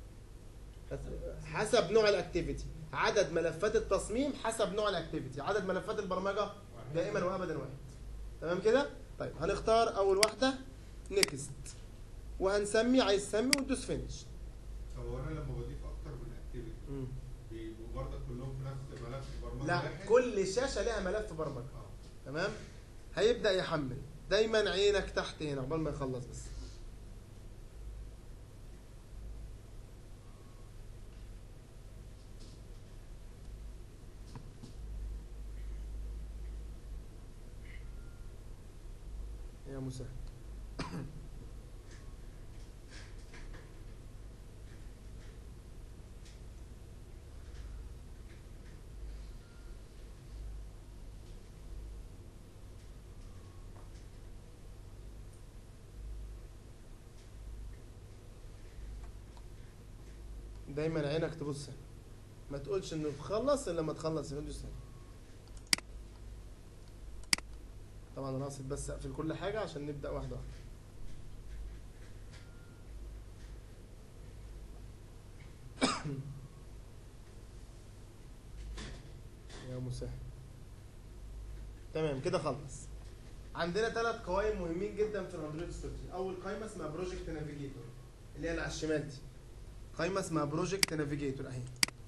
حسب نوع الاكتيفيتي عدد ملفات التصميم حسب نوع الاكتيفيتي عدد ملفات البرمجه دائما وابدا واحد تمام كده طيب هنختار اول واحده نيكست وهنسمي عايز تسمي وتدوس فينش طب هو انا لما بضيف اكتر من اكتيفيتي بيبقوا برضه كلهم في نفس ملف برمجه لا واحد كل شاشه لها ملف برمجه اه تمام هيبدا يحمل دايما عينك تحت هنا عقبال ما يخلص بس يا مسهل دايما عينك تبص هنا ما تقولش انه بخلص الا لما تخلص الفيديو هنا طبعا انا قاصد بس اقفل كل حاجه عشان نبدا واحده واحده يا مسهل تمام كده خلص عندنا ثلاث قوائم مهمين جدا في الاندرويد ستوديو اول قائمه اسمها بروجكت نافيجيتور اللي هي اللي على الشمال دي قائمه اسمها بروجكت نافيجيتور اهي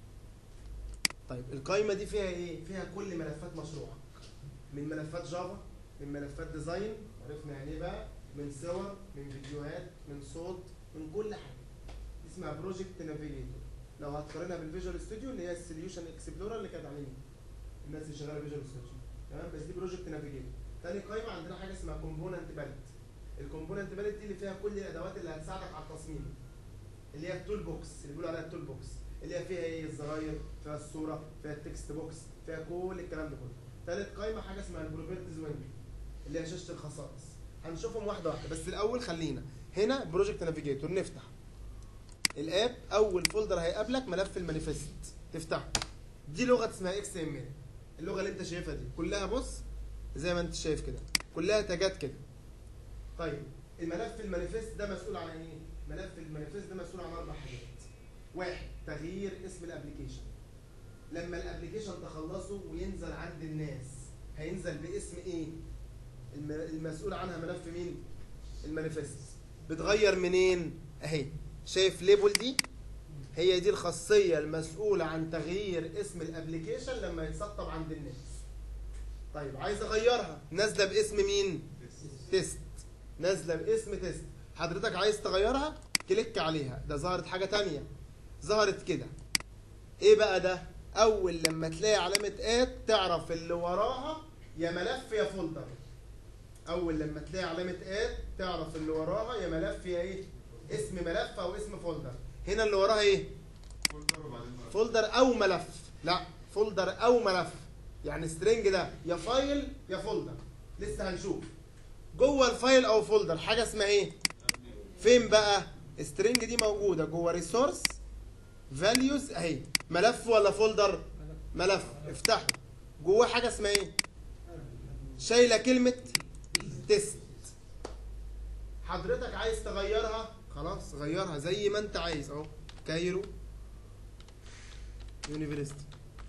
طيب القائمه دي فيها ايه فيها كل ملفات مشروعك من ملفات جافا من ملفات ديزاين عرفنا يعني ايه بقى من صور من فيديوهات من صوت من كل حاجه اسمها بروجكت نافيجيتور لو هتقارنها بالفيجوال ستوديو اللي هي السوليوشن اكسبلورر اللي كانت علينا الناس اللي شغاله فيجوال ستوديو تمام بس دي بروجكت نافيجيتور تاني قائمه عندنا حاجه اسمها كومبوننت باليت الكومبوننت باليت دي اللي فيها كل الادوات اللي هتساعدك على التصميم اللي هي التول بوكس اللي بيقولوا عليها التول بوكس اللي هي فيها ايه الزراير فيها الصوره فيها التكست بوكس فيها كل الكلام ده كله ثالث قائمه حاجه اسمها البروبرتيز ويندو اللي هي شاشه الخصائص هنشوفهم واحده واحده بس الاول خلينا هنا بروجكت نافيجيتور نفتح الاب اول فولدر هيقابلك ملف المانيفست تفتحه دي لغه اسمها اكس ام ال اللغه اللي انت شايفها دي كلها بص زي ما انت شايف كده كلها تاجات كده طيب الملف المانيفست ده مسؤول عن ايه ملف المانيفست ده مسؤول عن اربع حاجات واحد تغيير اسم الابلكيشن لما الابلكيشن تخلصه وينزل عند الناس هينزل باسم ايه الم- المسؤول عنها ملف مين المانيفست بتغير منين اهي شايف ليبل دي هي دي الخاصية المسؤولة عن تغيير اسم الابلكيشن لما يتسطب عند الناس طيب عايز اغيرها نازلة باسم مين تيست نازلة باسم تيست حضرتك عايز تغيرها كليك عليها ده ظهرت حاجة تانية ظهرت كده ايه بقى ده اول لما تلاقي علامة اد تعرف اللي وراها يا ملف يا فولدر اول لما تلاقي علامة اد تعرف اللي وراها يا ملف يا ايه اسم ملف او اسم فولدر هنا اللي وراها ايه فولدر وبعدين ملف. فولدر او ملف لا فولدر او ملف يعني سترينج ده يا فايل يا فولدر لسه هنشوف جوه الفايل او فولدر حاجه اسمها ايه فين بقى سترينج دي موجوده جوه ريسورس فاليوز اهي ملف ولا فولدر ملف افتحه جواه حاجه اسمها ايه شايله كلمه تيست حضرتك عايز تغيرها خلاص غيرها زي ما انت عايز اهو كايرو يونيفرستي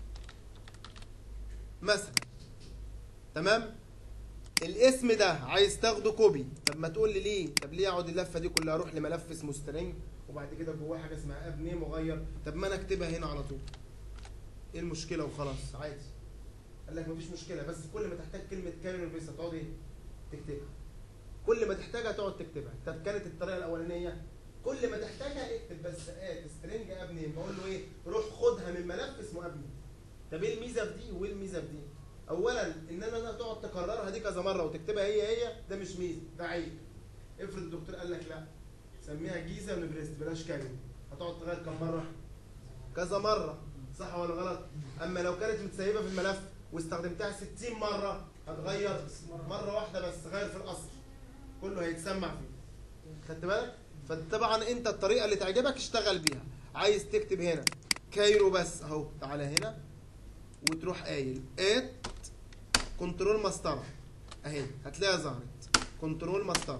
مثلا تمام الاسم ده عايز تاخده كوبي طب ما تقول لي ليه طب ليه اقعد اللفه دي كلها اروح لملف اسمه سترينج وبعد كده جواه حاجه اسمها اب نيم واغير طب ما انا اكتبها هنا على طول ايه المشكله وخلاص عادي قال لك مفيش مشكله بس كل ما تحتاج كلمه كايرو يونيفرستي تقعد ايه تكتبها كل ما تحتاجها تقعد تكتبها طب كانت الطريقه الاولانيه كل ما تحتاجها اكتب بس ات سترينج ابني بقول له ايه روح خدها من ملف اسمه ابني طب ايه الميزه في دي وايه الميزه في دي اولا ان انا تقعد تكررها دي كذا مره وتكتبها هي هي ده مش ميزه ده عيب افرض الدكتور قال لك لا سميها جيزه يونيفرستي بلاش كايرو هتقعد تغير كم مره كذا مره صح ولا غلط اما لو كانت متسيبه في الملف واستخدمتها 60 مره هتغير مره واحده بس غير في الاصل كله هيتسمع فيه خدت بالك فطبعا انت الطريقه اللي تعجبك اشتغل بيها عايز تكتب هنا كايرو بس اهو تعالى هنا وتروح قايل ات كنترول مسطره اهي هتلاقيها ظهرت كنترول مسطره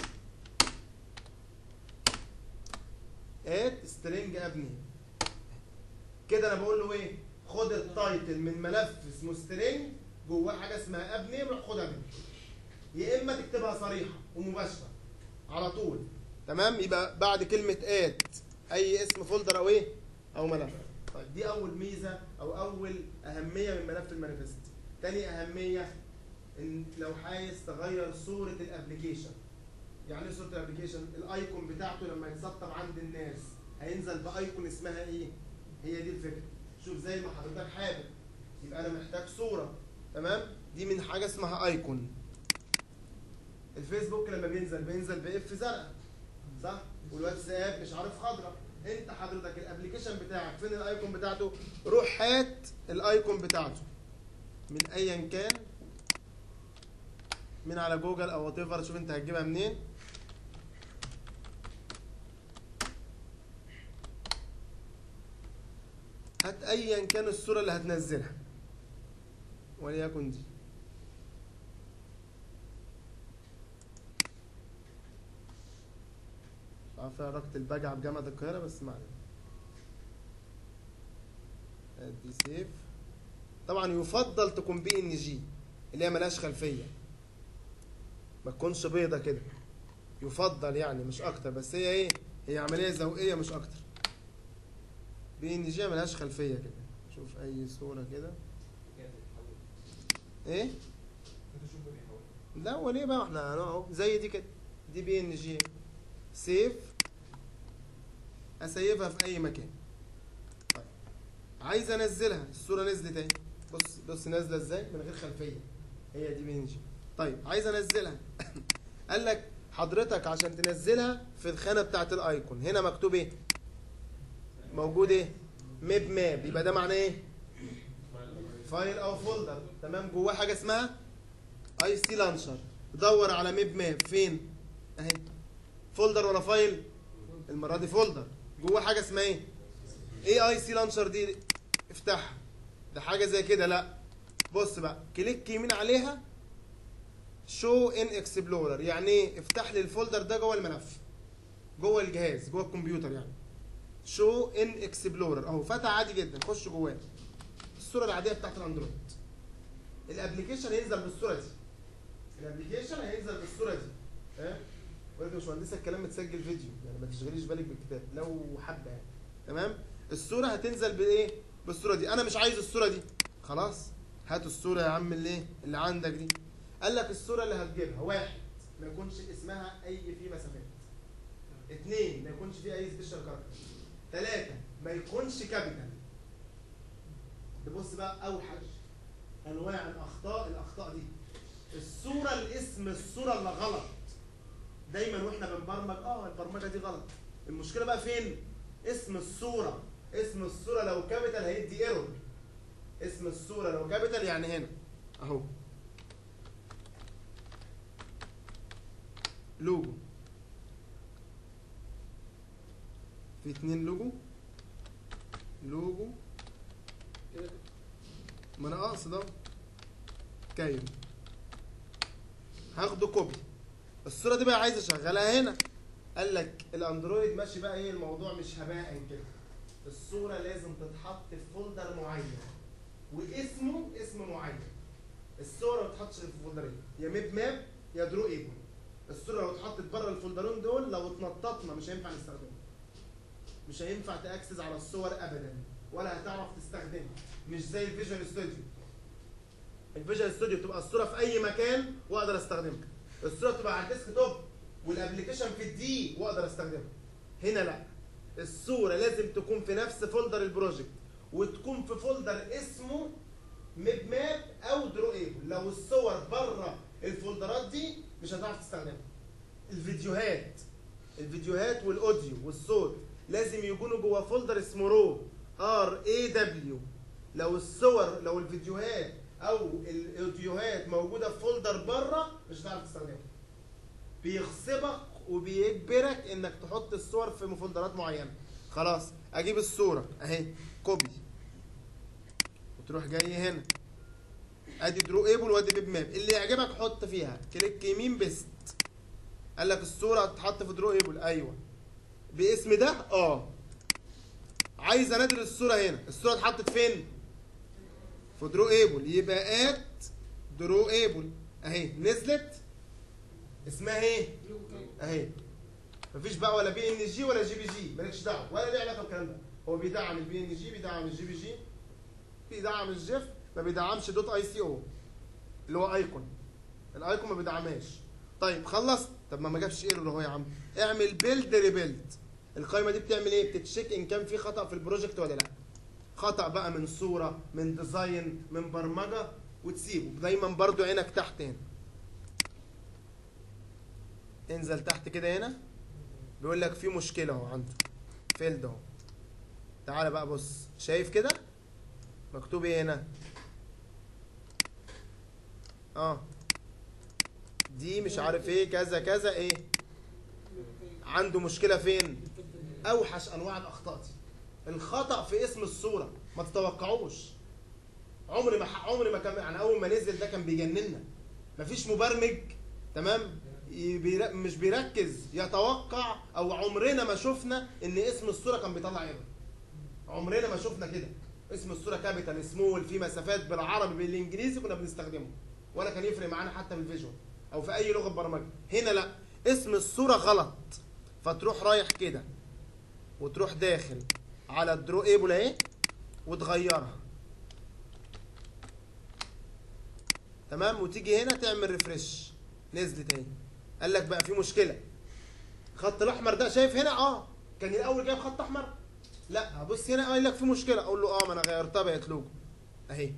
ات سترينج ابني كده انا بقول له ايه خد التايتل من ملف اسمه سترينج جواه حاجه اسمها ابني روح خدها منه يا اما تكتبها صريحه ومباشره على طول تمام يبقى بعد كلمه ات اي اسم فولدر او ايه او ملف طيب دي اول ميزه او اول اهميه من ملف المانيفست تاني اهميه ان لو عايز تغير صوره الابلكيشن يعني ايه صوره الابلكيشن الايكون بتاعته لما يتسطب عند الناس هينزل بايكون اسمها ايه هي دي الفكره شوف زي ما حضرتك حابب يبقى انا محتاج صوره تمام دي من حاجه اسمها ايكون الفيسبوك لما بينزل بينزل باف زرقاء صح والواتساب مش عارف خضراء انت حضرتك الابلكيشن بتاعك فين الايكون بتاعته روح هات الايكون بتاعته من ايا كان من على جوجل او وات ايفر شوف انت هتجيبها منين هات ايا كان الصوره اللي هتنزلها وليكن دي مش عارف فيها رقة البجعة بجامعة القاهرة بس ما علينا ادي سيف طبعا يفضل تكون بي ان جي اللي هي ملهاش خلفية ما تكونش بيضة كده يفضل يعني مش اكتر بس هي ايه هي عملية ذوقية مش اكتر بي ان جي ملهاش خلفية كده شوف اي صورة كده ايه لا وليه بقى احنا اهو زي دي كده دي بي ان جي سيف اسيبها في اي مكان طيب عايز انزلها الصوره نزلت اهي بص بص نازله ازاي من غير خلفيه هي دي بي ان جي طيب عايز انزلها قال لك حضرتك عشان تنزلها في الخانه بتاعه الايكون هنا مكتوب ايه موجود ايه ميب ماب يبقى ده معناه ايه فايل او فولدر تمام جواه حاجه اسمها اي سي لانشر دور على ميب ماب فين اهي فولدر ولا فايل المره دي فولدر جواه حاجه اسمها ايه ايه اي سي لانشر دي افتحها ده حاجه زي كده لا بص بقى كليك يمين عليها شو ان اكسبلورر يعني ايه افتح لي الفولدر ده جوه الملف جوه الجهاز جوه الكمبيوتر يعني شو ان اكسبلورر اهو فتح عادي جدا خش جواه الصوره العاديه بتاعت الاندرويد الابلكيشن هينزل بالصوره دي الابلكيشن هينزل بالصوره دي ها ولكن يا باشمهندسه الكلام متسجل فيديو يعني ما تشغليش بالك بالكتاب لو حابه يعني تمام الصوره هتنزل بايه بالصوره دي انا مش عايز الصوره دي خلاص هات الصوره يا عم اللي إيه؟ اللي عندك دي قال لك الصوره اللي هتجيبها واحد ما يكونش اسمها اي فيه مسافات اثنين ما يكونش فيه اي سبيشال كاركتر ثلاثه ما يكونش كابيتال تبص بقى اوحش انواع الاخطاء الاخطاء دي الصوره الاسم الصوره اللي غلط دايما واحنا بنبرمج اه البرمجه دي غلط المشكله بقى فين اسم الصوره اسم الصوره لو كابيتال هيدي ايرور اسم الصوره لو كابيتال يعني هنا اهو لوجو في اتنين لوجو لوجو كده ما انا اقصد اهو كايرو هاخده كوبي الصوره دي بقى عايز اشغلها هنا قال لك الاندرويد ماشي بقى ايه الموضوع مش هباء كده الصوره لازم تتحط في فولدر معين واسمه اسم معين الصوره ما تتحطش في فولدرين يا ميب ماب يا درو ايبل الصوره لو اتحطت بره الفولدرين دول لو اتنططنا مش هينفع نستخدمها مش هينفع تاكسس على الصور ابدا ولا هتعرف تستخدمها مش زي الفيجوال ستوديو الفيجوال ستوديو بتبقى الصوره في اي مكان واقدر استخدمها الصوره بتبقى على الديسك توب والابلكيشن في الدي واقدر استخدمها هنا لا الصوره لازم تكون في نفس فولدر البروجكت وتكون في فولدر اسمه ميب ماب او درو ايبل لو الصور بره الفولدرات دي مش هتعرف تستخدمها الفيديوهات الفيديوهات والاوديو والصوت لازم يكونوا جوه فولدر اسمه رو ار اي دبليو لو الصور لو الفيديوهات او الاوديوهات موجوده في فولدر بره مش هتعرف تستخدمها بيغصبك وبيجبرك انك تحط الصور في فولدرات معينه خلاص اجيب الصوره اهي كوبي وتروح جاي هنا ادي درو ايبل وادي بيب ماب اللي يعجبك حط فيها كليك يمين بيست قال لك الصوره هتتحط في درو ايبل ايوه باسم ده اه عايز انادل الصوره هنا الصوره اتحطت فين في درو ايبل يبقى ات درو ايبل اهي نزلت اسمها ايه اهي مفيش بقى ولا بي ان جي ولا جي بي جي مالكش دعوه ولا ليه علاقه بالكلام ده هو بيدعم البي ان جي بيدعم الجي بي جي بيدعم الجيف ما بيدعمش دوت اي سي او اللي هو ايكون الايكون ما بيدعمهاش طيب خلص طب ما ما جابش ايرور اهو يا عم اعمل بيلد ريبيلد القائمه دي بتعمل ايه بتتشيك ان كان في خطا في البروجكت ولا لا خطا بقى من صوره من ديزاين من برمجه وتسيبه دايما برضو عينك تحت هنا انزل تحت كده هنا بيقول لك في مشكله اهو عنده فيلد اهو تعالى بقى بص شايف كده مكتوب ايه هنا اه دي مش عارف ايه كذا كذا ايه عنده مشكله فين اوحش انواع الاخطاء دي الخطا في اسم الصوره ما تتوقعوش عمري ما عمري ما كان يعني اول ما نزل ده كان بيجننا مفيش مبرمج تمام بير... مش بيركز يتوقع او عمرنا ما شفنا ان اسم الصوره كان بيطلع ايرور عمرنا ما شفنا كده اسم الصوره كابيتال سمول في مسافات بالعربي بالانجليزي كنا بنستخدمه ولا كان يفرق معانا حتى في الفيجوال او في اي لغه برمجه هنا لا اسم الصوره غلط فتروح رايح كده وتروح داخل على الدرو ايبل اهي وتغيرها تمام وتيجي هنا تعمل ريفرش نزلت اهي قال لك بقى في مشكله خط الاحمر ده شايف هنا اه كان الاول جايب خط احمر لا بص هنا قال لك في مشكله اقول له اه ما انا غيرتها بقت لوجو اهي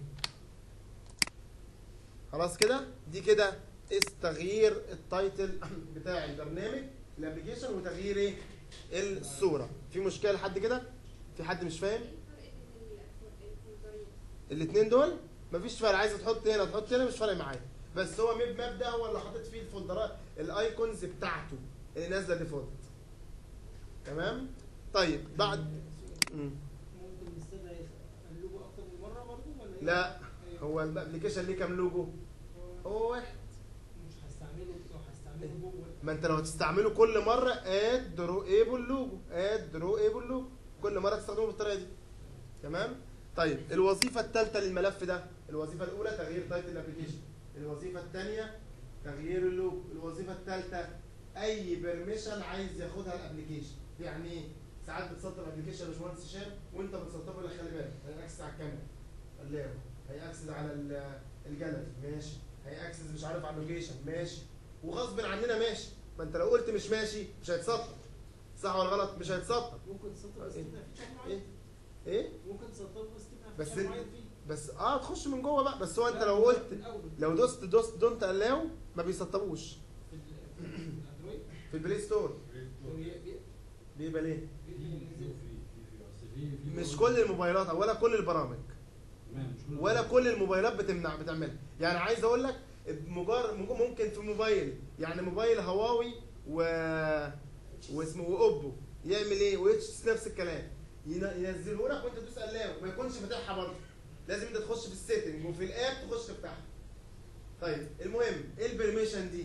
خلاص كده دي كده اس تغيير التايتل بتاع البرنامج الابلكيشن وتغيير ايه الصوره في مشكله لحد كده في حد مش فاهم ايه الفرق بين الفول- الفولدرين؟ الاثنين دول مفيش فرق عايز تحط هنا تحط هنا مش فارق معايا بس هو ميب ماب ده هو اللي حاطط فيه الفولدرات الايكونز بتاعته اللي نازله ديفولت تمام طيب بعد مم. ممكن نستدعي اللوجو اكتر من مره برضه ولا ايه؟ لا إيه؟ هو الابلكيشن ليه كام لوجو هو هو واحد مش هستعمله لو هستعمله جوه ما انت لو هتستعمله كل مره اد درو ايبل لوجو اد درو ايبل لوجو كل مره تستخدمه بالطريقه دي تمام طيب الوظيفه الثالثه للملف ده الوظيفه الاولى تغيير تايتل الابلكيشن الوظيفه الثانيه تغيير اللوجو الوظيفه الثالثه اي بيرميشن عايز ياخدها الابلكيشن يعني ايه ساعات بتسطب ابلكيشن يا باشمهندس هشام وانت بتسطبه لك خلي بالك هيأكسس على الكاميرا اللاب هيأكسس على ال- الجاليري ماشي هيأكسس مش عارف على اللوكيشن ماشي وغصب عننا ماشي ما انت لو قلت مش ماشي مش هيتسطب صح ولا غلط مش هيتسطب ممكن تسطب بس إيه؟ تبقى في شكل ايه معين ايه ممكن تسطبه بس تبقى بس في شكل انت- معين فيه بس اه تخش من جوه بقى بس هو انت لا، لو من قلت الأول. لو دوست دوست دونت الاو ما بيسطبوش في ال- في الاندرويد في البلاي ستور بي- بي- بيبقى ليه بي- بينزل. مش كل الموبايلات ولا كل البرامج ولا كل الموبايلات بتمنع بتعملها يعني عايز اقول لك مجار ممكن في موبايل يعني موبايل هواوي و واسمه واوبو يعمل ايه واتش نفس الكلام ين- ينزله لك وانت تدوس الاو ما يكونش فاتحها برضه لازم انت تخش في السيتنج وفي الاب تخش تفتحها طيب المهم ايه البرميشن دي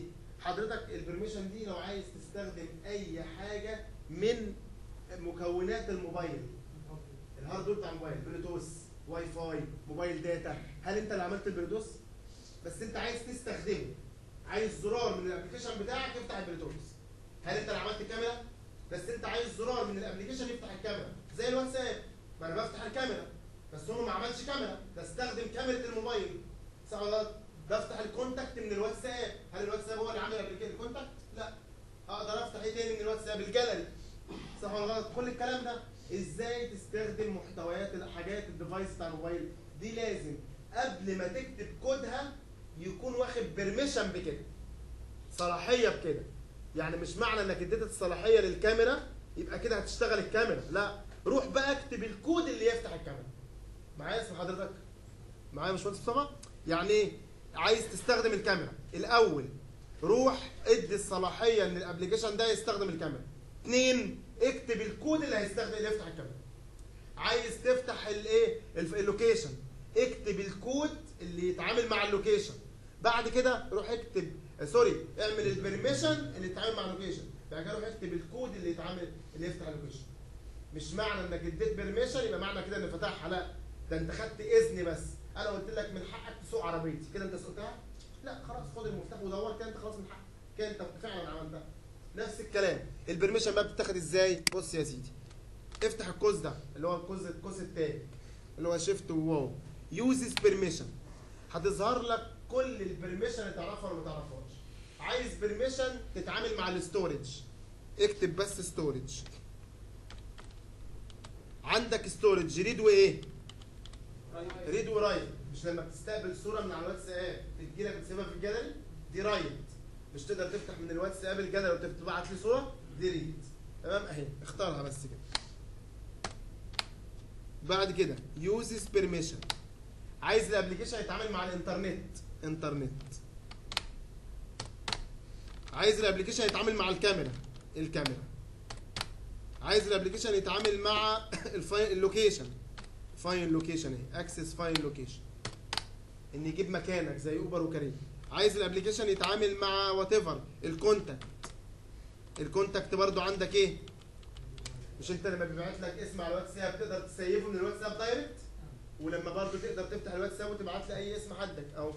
حضرتك البرميشن دي لو عايز تستخدم اي حاجه من مكونات الموبايل الهاردوير بتاع الموبايل بلوتوث واي فاي موبايل داتا هل انت اللي عملت البلوتوث بس انت عايز تستخدمه عايز زرار من الابلكيشن بتاعك يفتح البلوتوث هل انت اللي عملت الكاميرا بس انت عايز زرار من الابلكيشن يفتح الكاميرا زي الواتساب ما انا بفتح الكاميرا بس هو ما عملش كاميرا بستخدم كاميرا الموبايل صح ولا لا بفتح الكونتاكت من الواتساب هل الواتساب هو اللي عامل قبل كده الكونتاكت لا اقدر افتح ايه تاني من الواتساب الجاليري صح ولا غلط كل الكلام ده ازاي تستخدم محتويات الحاجات الديفايس بتاع الموبايل دي لازم قبل ما تكتب كودها يكون واخد بيرميشن بكده صلاحيه بكده يعني مش معنى انك اديت الصلاحيه للكاميرا يبقى كده هتشتغل الكاميرا لا روح بقى اكتب الكود اللي يفتح الكاميرا معايا اسم حضرتك معايا يا باشمهندس مصطفى يعني ايه عايز تستخدم الكاميرا الاول روح ادي الصلاحيه ان الابلكيشن ده يستخدم الكاميرا اثنين اكتب الكود اللي هيستخدم اللي يفتح الكاميرا عايز تفتح الايه الف- اللوكيشن اكتب الكود اللي يتعامل مع اللوكيشن بعد كده روح اكتب آه، سوري اعمل البرميشن اللي يتعامل مع اللوكيشن بعد كده روح اكتب الكود اللي يتعامل اللي يفتح اللوكيشن مش معنى انك اديت بيرميشن يبقى معنى كده ان فتحها لا ده انت خدت اذن بس انا قلت لك من حقك تسوق عربيتي كده انت سوقتها لا خلاص خد المفتاح ودور كده انت خلاص من حقك كده انت فعلا عملتها نفس الكلام البرميشن بقى بتتاخد ازاي بص يا سيدي افتح القوس ده اللي هو القوس القوس التاني اللي هو شيفت وواو يوزز بيرميشن هتظهر لك كل البرميشن اللي تعرفها ولا ما تعرفهاش عايز بيرميشن تتعامل مع الاستورج اكتب بس ستورج عندك ستورج ريد وايه ريد ورايت مش لما بتستقبل صوره من على الواتساب تجيلك بتسيبها في الجاليري دي رايت مش تقدر تفتح من الواتساب الجاليري وتبعت لي صوره دي ريد تمام اهي اختارها بس كده بعد كده يوزز بيرميشن عايز الابلكيشن يتعامل مع الانترنت انترنت عايز الابلكيشن يتعامل مع الكاميرا الكاميرا عايز الابلكيشن يتعامل مع الفاين اللوكيشن فاين لوكيشن اهي اكسس فاين لوكيشن ان يجيب مكانك زي اوبر وكريم عايز الابلكيشن يتعامل مع وات ايفر الكونتاكت الكونتاكت برضو عندك ايه مش انت لما بيبعت لك اسم على الواتساب تقدر تسيفه من الواتساب دايركت ولما برضو تقدر تفتح الواتساب وتبعت لي اي اسم حدك اهو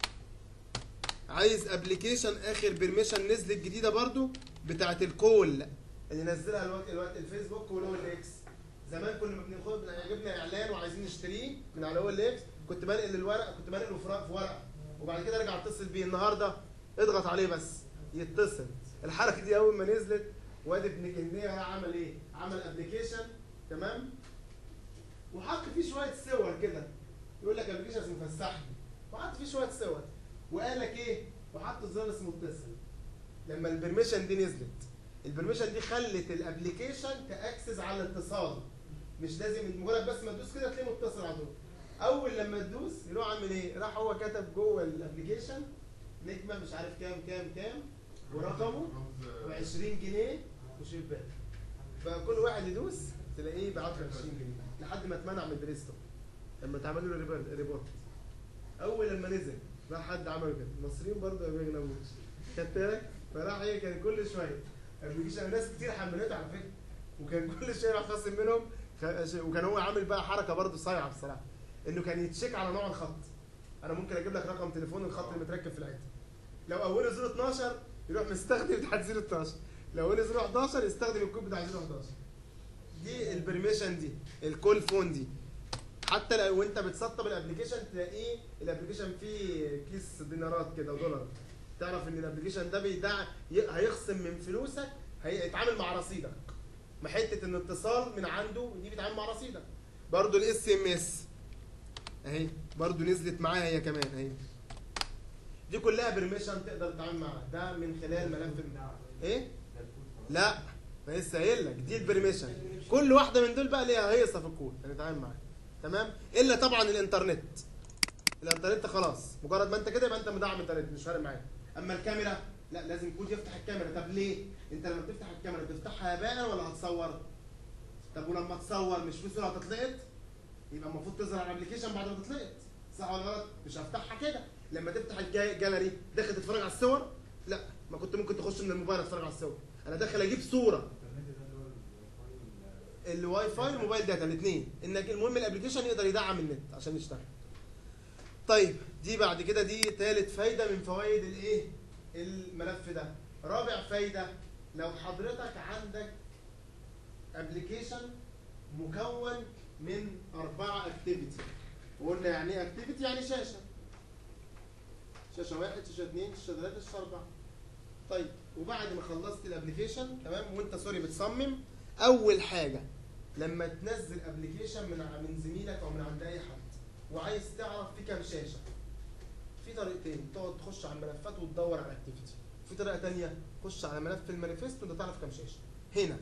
عايز ابلكيشن اخر بيرميشن نزلت جديده برضو بتاعت الكول اللي نزلها الوقت الوقت الفيسبوك والاو ال اكس زمان كنا ما بناخد بيعجبنا اعلان وعايزين نشتريه من على الاو ال اكس كنت بنقل الورق كنت بنقله في ورق- في ورقه وبعد كده ارجع اتصل بيه النهارده اضغط عليه بس يتصل الحركه دي اول ما نزلت واد ابن جنيه عمل ايه؟ عمل ابلكيشن تمام وحط فيه شويه صور كده يقول لك ابلكيشن اسمه فسحني وحط فيه شويه صور وقال لك ايه؟ وحط الزرار اسمه اتصل لما البرميشن دي نزلت البرميشن دي خلت الابلكيشن تاكسس على الاتصال مش لازم مجرد بس ما تدوس كده تلاقيه متصل على طول اول لما تدوس يروح عامل ايه راح هو كتب جوه الابلكيشن نجمه مش عارف كام كام كام ورقمه ب 20 جنيه وشباك بقى كل واحد يدوس تلاقيه ب 10 20 جنيه لحد ما اتمنع من البلاي ستور لما اتعمل له ريبورت ريبورت اول لما نزل راح حد عمل كده المصريين برضه ما بيغنموش خدت بالك فراح ايه كان كل شويه ابلكيشن ناس كتير حملته على فكره وكان كل شويه راح خاصم منهم خ- وكان هو عامل بقى حركه برضه صايعه بصراحه انه كان يتشيك على نوع الخط انا ممكن اجيب لك رقم تليفون الخط اللي متركب في الحته لو اوله 012 يروح مستخدم بتاعت 012 لو اوله 011 يستخدم الكود بتاع 011 دي البرميشن دي الكول فون دي حتى لو انت بتسطب الابلكيشن تلاقيه الابلكيشن فيه كيس دينارات كده ودولار تعرف ان الابلكيشن ده بيدع ي- هيخصم من فلوسك هيتعامل مع رصيدك ما حته ان اتصال من عنده دي بيتعامل مع رصيدك برضو الاس ام اس اهي برضو نزلت معايا هي كمان اهي دي كلها برميشن تقدر تتعامل معاها ده من خلال ملف ايه لا ما لسه قايل لك دي البرميشن كل واحده من دول بقى ليها هيصه في الكود هنتعامل معاها تمام الا طبعا الانترنت الانترنت خلاص مجرد ما انت كده يبقى انت مدعم انترنت مش فارق معاك اما الكاميرا لا لازم كود يفتح الكاميرا طب ليه انت لما بتفتح الكاميرا بتفتحها يابانا ولا هتصور طب ولما تصور مش في صوره هتتلقط يبقى المفروض تظهر على الابلكيشن بعد ما تتلقط صح ولا غلط مش هفتحها كده لما تفتح الجاليري داخل تتفرج على الصور لا ما كنت ممكن تخش من الموبايل اتفرج على الصور انا داخل اجيب صوره الانترنت ده اللي هو الواي فاي الواي فاي والموبايل داتا الاثنين انك المهم الابلكيشن يقدر يدعم النت عشان يشتغل طيب دي بعد كده دي ثالث فايده من فوائد الايه الملف ده رابع فايده لو حضرتك عندك ابلكيشن مكون من اربعه اكتيفيتي وقلنا يعني ايه اكتيفيتي يعني شاشه شاشه واحد شاشه اثنين شاشه ثلاثه شاشه اربعه طيب وبعد ما خلصت الابلكيشن تمام وانت سوري بتصمم اول حاجه لما تنزل ابلكيشن من ع- من زميلك او من عند اي حد وعايز تعرف في كام شاشه في طريقتين تقعد تخش على الملفات وتدور على اكتيفيتي في طريقه تانية خش على ملف المانيفست وانت تعرف كام شاشه هنا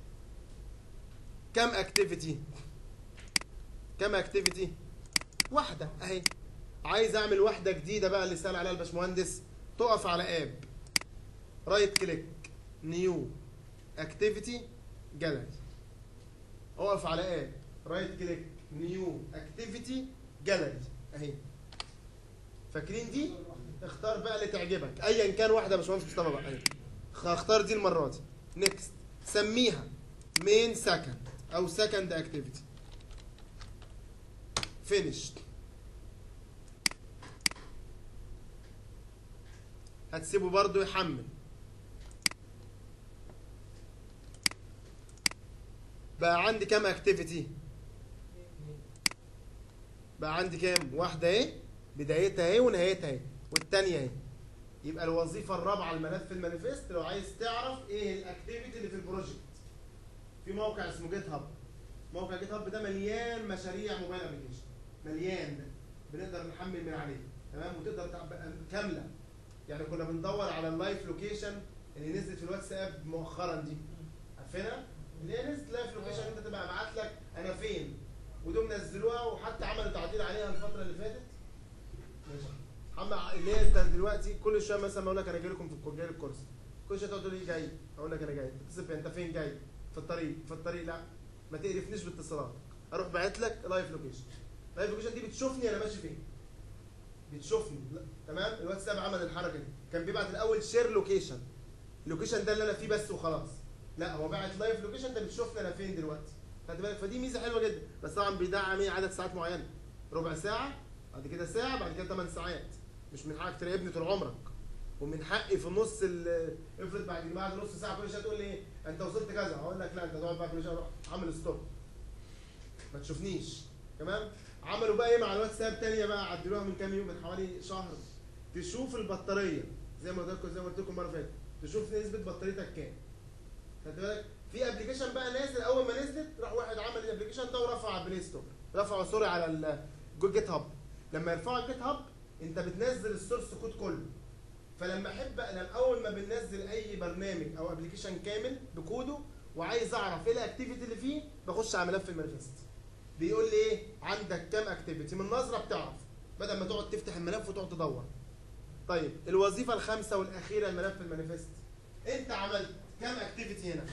كام اكتيفيتي كام اكتيفيتي واحده اهي عايز اعمل واحده جديده بقى اللي سال عليها الباشمهندس تقف على اب رايت كليك نيو اكتيفيتي جاليري اقف على اب رايت كليك نيو اكتيفيتي جاليري اهي فاكرين دي اختار بقى اللي تعجبك ايا كان واحده يا باشمهندس مصطفى بقى اهي اختار دي المره دي نيكست سميها مين سكند او سكند اكتيفيتي فينيشد هتسيبه برضو يحمل بقى عندي كام اكتيفيتي بقى عندي كام واحده اهي بدايتها اهي ونهايتها اهي والتانيه اهي يبقى الوظيفه الرابعه الملف المانيفست لو عايز تعرف ايه الاكتيفيتي اللي في البروجكت في موقع اسمه جيت هاب موقع جيت هاب ده مليان مشاريع موبايل ابلكيشن مليان بنقدر نحمل من عليه تمام وتقدر تبقى كامله يعني كنا بندور على اللايف لوكيشن اللي نزلت في الواتساب مؤخرا دي عارفينها اللي هي نزلت لايف لوكيشن انت تبقى ابعت لك انا فين ودول نزلوها وحتى عملوا تعديل عليها الفتره اللي فاتت ماشي محمد اللي هي انت دلوقتي كل شويه مثلا اقول لك انا جاي لكم في الكور جاي الكورس كل شويه تقعد تقول لي جاي اقول لك انا جاي تتصل بيا، انت فين جاي في الطريق في الطريق لا ما تقرفنيش باتصالات اروح باعت لك لايف لوكيشن لايف لوكيشن دي بتشوفني انا ماشي فين بتشوفني لا. تمام الواتساب عمل الحركه دي كان بيبعت الاول شير لوكيشن اللوكيشن ده اللي انا فيه بس وخلاص لا هو باعت لايف لوكيشن ده بتشوفني انا فين دلوقتي خدت بالك فدي ميزه حلوه جدا بس طبعا بيدعم ايه عدد ساعات معينه ربع ساعه بعد كده ساعه بعد كده 8 ساعات مش من حقك تراقبني طول عمرك ومن حقي في النص ال- افرض بعد بعد نص ساعه كل شويه تقول لي ايه انت وصلت كذا هقول لك لا انت تقعد بقى كل شويه اروح عامل ستوب ما تشوفنيش تمام عملوا بقى ايه مع الواتساب تانية بقى عدلوها من كام يوم من حوالي شهر تشوف البطاريه زي ما قلت لكم زي ما قلت لكم المره اللي فاتت تشوف نسبه بطاريتك كام خدت بالك في ابلكيشن بقى نازل اول ما نزلت راح واحد عمل الابلكيشن ده ورفعه على البلاي ستور رفعه سوري على ال- جيت هاب لما يرفعه الجيت هاب انت بتنزل السورس كود كله فلما احب لما اول ما بننزل اي برنامج او ابلكيشن كامل بكوده وعايز اعرف ايه الاكتيفيتي اللي فيه بخش على ملف المانيفست بيقول لي ايه عندك كام اكتيفيتي من نظره بتعرف بدل ما تقعد تفتح الملف وتقعد تدور طيب الوظيفه الخامسه والاخيره الملف المانيفست انت عملت كام اكتيفيتي هنا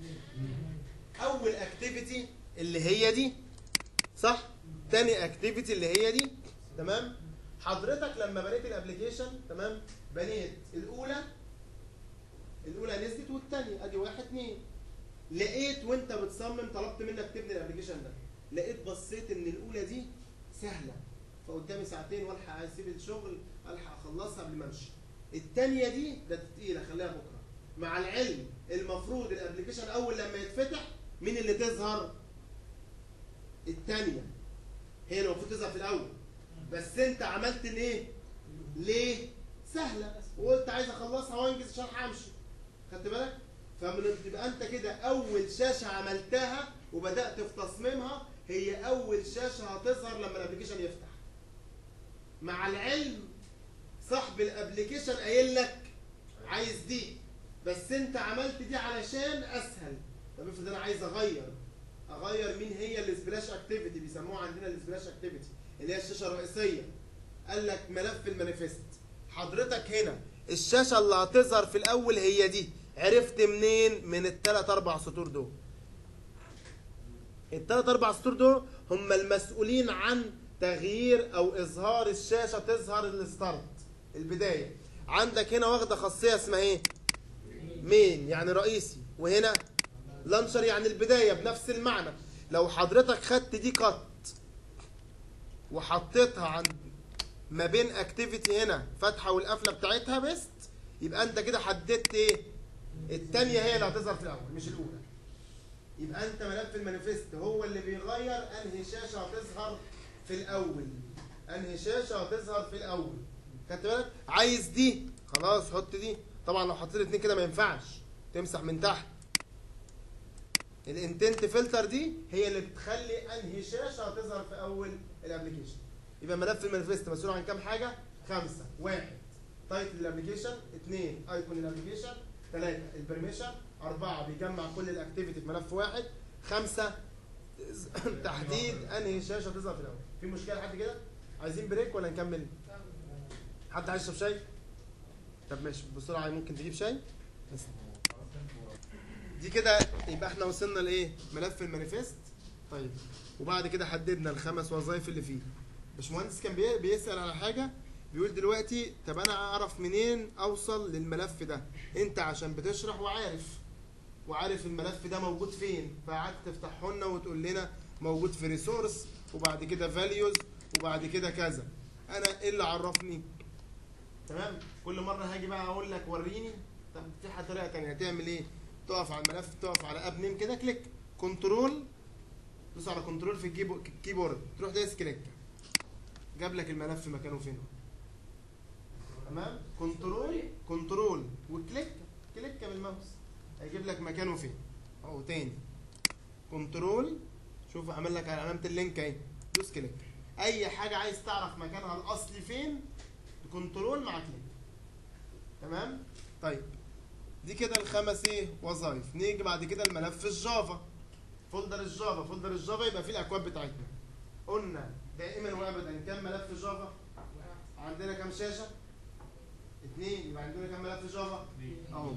اول اكتيفيتي اللي هي دي صح تاني اكتيفيتي اللي هي دي تمام حضرتك لما بنيت الابلكيشن تمام بنيت الاولى الاولى نزلت والثانيه ادي واحد اتنين لقيت وانت بتصمم طلبت منك تبني الابلكيشن ده لقيت بصيت ان الاولى دي سهله فقدامي ساعتين والحق اسيب الشغل الحق اخلصها قبل ما امشي الثانيه دي ده تقيله خليها بكره مع العلم المفروض الابلكيشن اول لما يتفتح مين اللي تظهر الثانيه هي اللي المفروض تظهر في الاول بس انت عملت الايه ليه سهله وقلت عايز اخلصها وانجز عشان همشي خدت بالك فمن تبقى انت كده اول شاشه عملتها وبدات في تصميمها هي اول شاشه هتظهر لما الابلكيشن يفتح مع العلم صاحب الابلكيشن قايل لك عايز دي بس انت عملت دي علشان اسهل طب افرض انا عايز اغير اغير مين هي السبلاش اكتيفيتي بيسموها عندنا السبلاش اكتيفيتي اللي هي الشاشه الرئيسيه قال لك ملف المانيفست حضرتك هنا الشاشه اللي هتظهر في الاول هي دي عرفت منين من الثلاث اربع سطور دول الثلاث اربع سطور دول هم المسؤولين عن تغيير او اظهار الشاشه تظهر الستارت البدايه عندك هنا واخده خاصيه اسمها ايه مين يعني رئيسي وهنا لانشر يعني البدايه بنفس المعنى لو حضرتك خدت دي كات وحطيتها عند ما بين اكتيفيتي هنا فتحه والقفله بتاعتها بيست يبقى انت كده حددت ايه الثانيه هي اللي هتظهر في الاول مش الاولى يبقى انت ملف المانيفست هو اللي بيغير انهي شاشه هتظهر في الاول انهي شاشه هتظهر في الاول خدت بالك عايز دي خلاص حط دي طبعا لو حطيت الاثنين كده ما ينفعش تمسح من تحت الانتنت فلتر دي هي اللي بتخلي انهي شاشه هتظهر في اول الابلكيشن يبقى ملف المانيفست مسؤول عن كام حاجه خمسه واحد تايتل الابلكيشن اثنين ايكون الابلكيشن ثلاثه البرميشن اربعه بيجمع كل الاكتيفيتي في ملف واحد خمسه تحديد انهي شاشه تظهر في الاول في مشكله لحد كده عايزين بريك ولا نكمل حد عايز يشرب شاي طب ماشي بسرعه ممكن تجيب شاي بس. دي كده يبقى احنا وصلنا لايه ملف المانيفست طيب وبعد كده حددنا الخمس وظائف اللي فيه باشمهندس كان بي- بيسال على حاجه بيقول دلوقتي طب انا اعرف منين اوصل للملف ده انت عشان بتشرح وعارف وعارف الملف ده موجود فين فقعدت تفتحه لنا وتقول لنا موجود في ريسورس وبعد كده فاليوز وبعد كده كذا انا ايه اللي عرفني تمام كل مره هاجي بقى اقول لك وريني طب في حاجه طريقه تانية هتعمل ايه تقف على الملف تقف على اب نيم كده كليك كنترول دوس على كنترول في الكيبو- الكيبورد تروح دايس كليك جاب لك الملف مكانه فين تمام كنترول كنترول وكليك كليك بالماوس هيجيب لك مكانه فين اهو تاني كنترول شوف عمل لك على علامه اللينك اهي دوس كليك اي حاجه عايز تعرف مكانها الاصلي فين كنترول مع كليك تمام طيب دي كده الخمس ايه وظائف نيجي بعد كده الملف الجافا فولدر الجافا فولدر الجافا يبقى فيه الاكواد بتاعتنا قلنا دائما وابدا كم ملف جافا عندنا كم شاشه اثنين يبقى عندنا كم ملف جافا اهو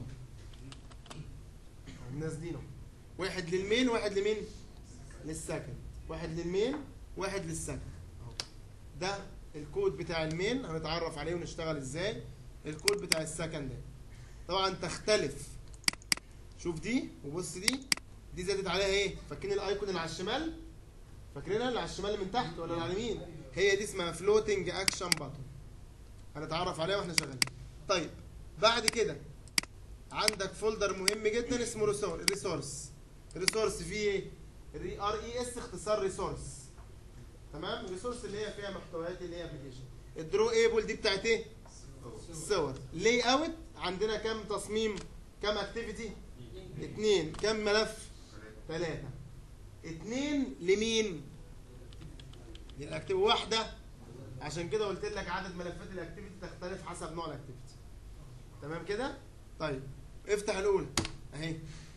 نازلينه واحد للمين واحد لمين للسكند واحد للمين واحد للسكند اهو ده الكود بتاع المين هنتعرف عليه ونشتغل ازاي الكود بتاع السكند ده طبعا تختلف شوف دي وبص دي دي زادت عليها ايه فاكرين الايكون اللي على الشمال فاكرينها اللي على الشمال اللي من تحت ولا اللي على اليمين هي دي اسمها فلوتنج اكشن باتون هنتعرف عليها واحنا شغالين طيب بعد كده عندك فولدر مهم جدا اسمه ريسورس ريسورس فيه ايه ار اي اس اختصار ريسورس تمام ريسورس اللي هي فيها محتويات اللي هي ابلكيشن الدرو ايبل دي بتاعت ايه الصور لي اوت عندنا كام تصميم كام اكتيفيتي اتنين كام ملف ثلاثة اتنين لمين للاكتيفيتي واحدة عشان كده قلت لك عدد ملفات الاكتيفيتي تختلف حسب نوع الاكتيفيتي تمام كده طيب افتح الاولى اهي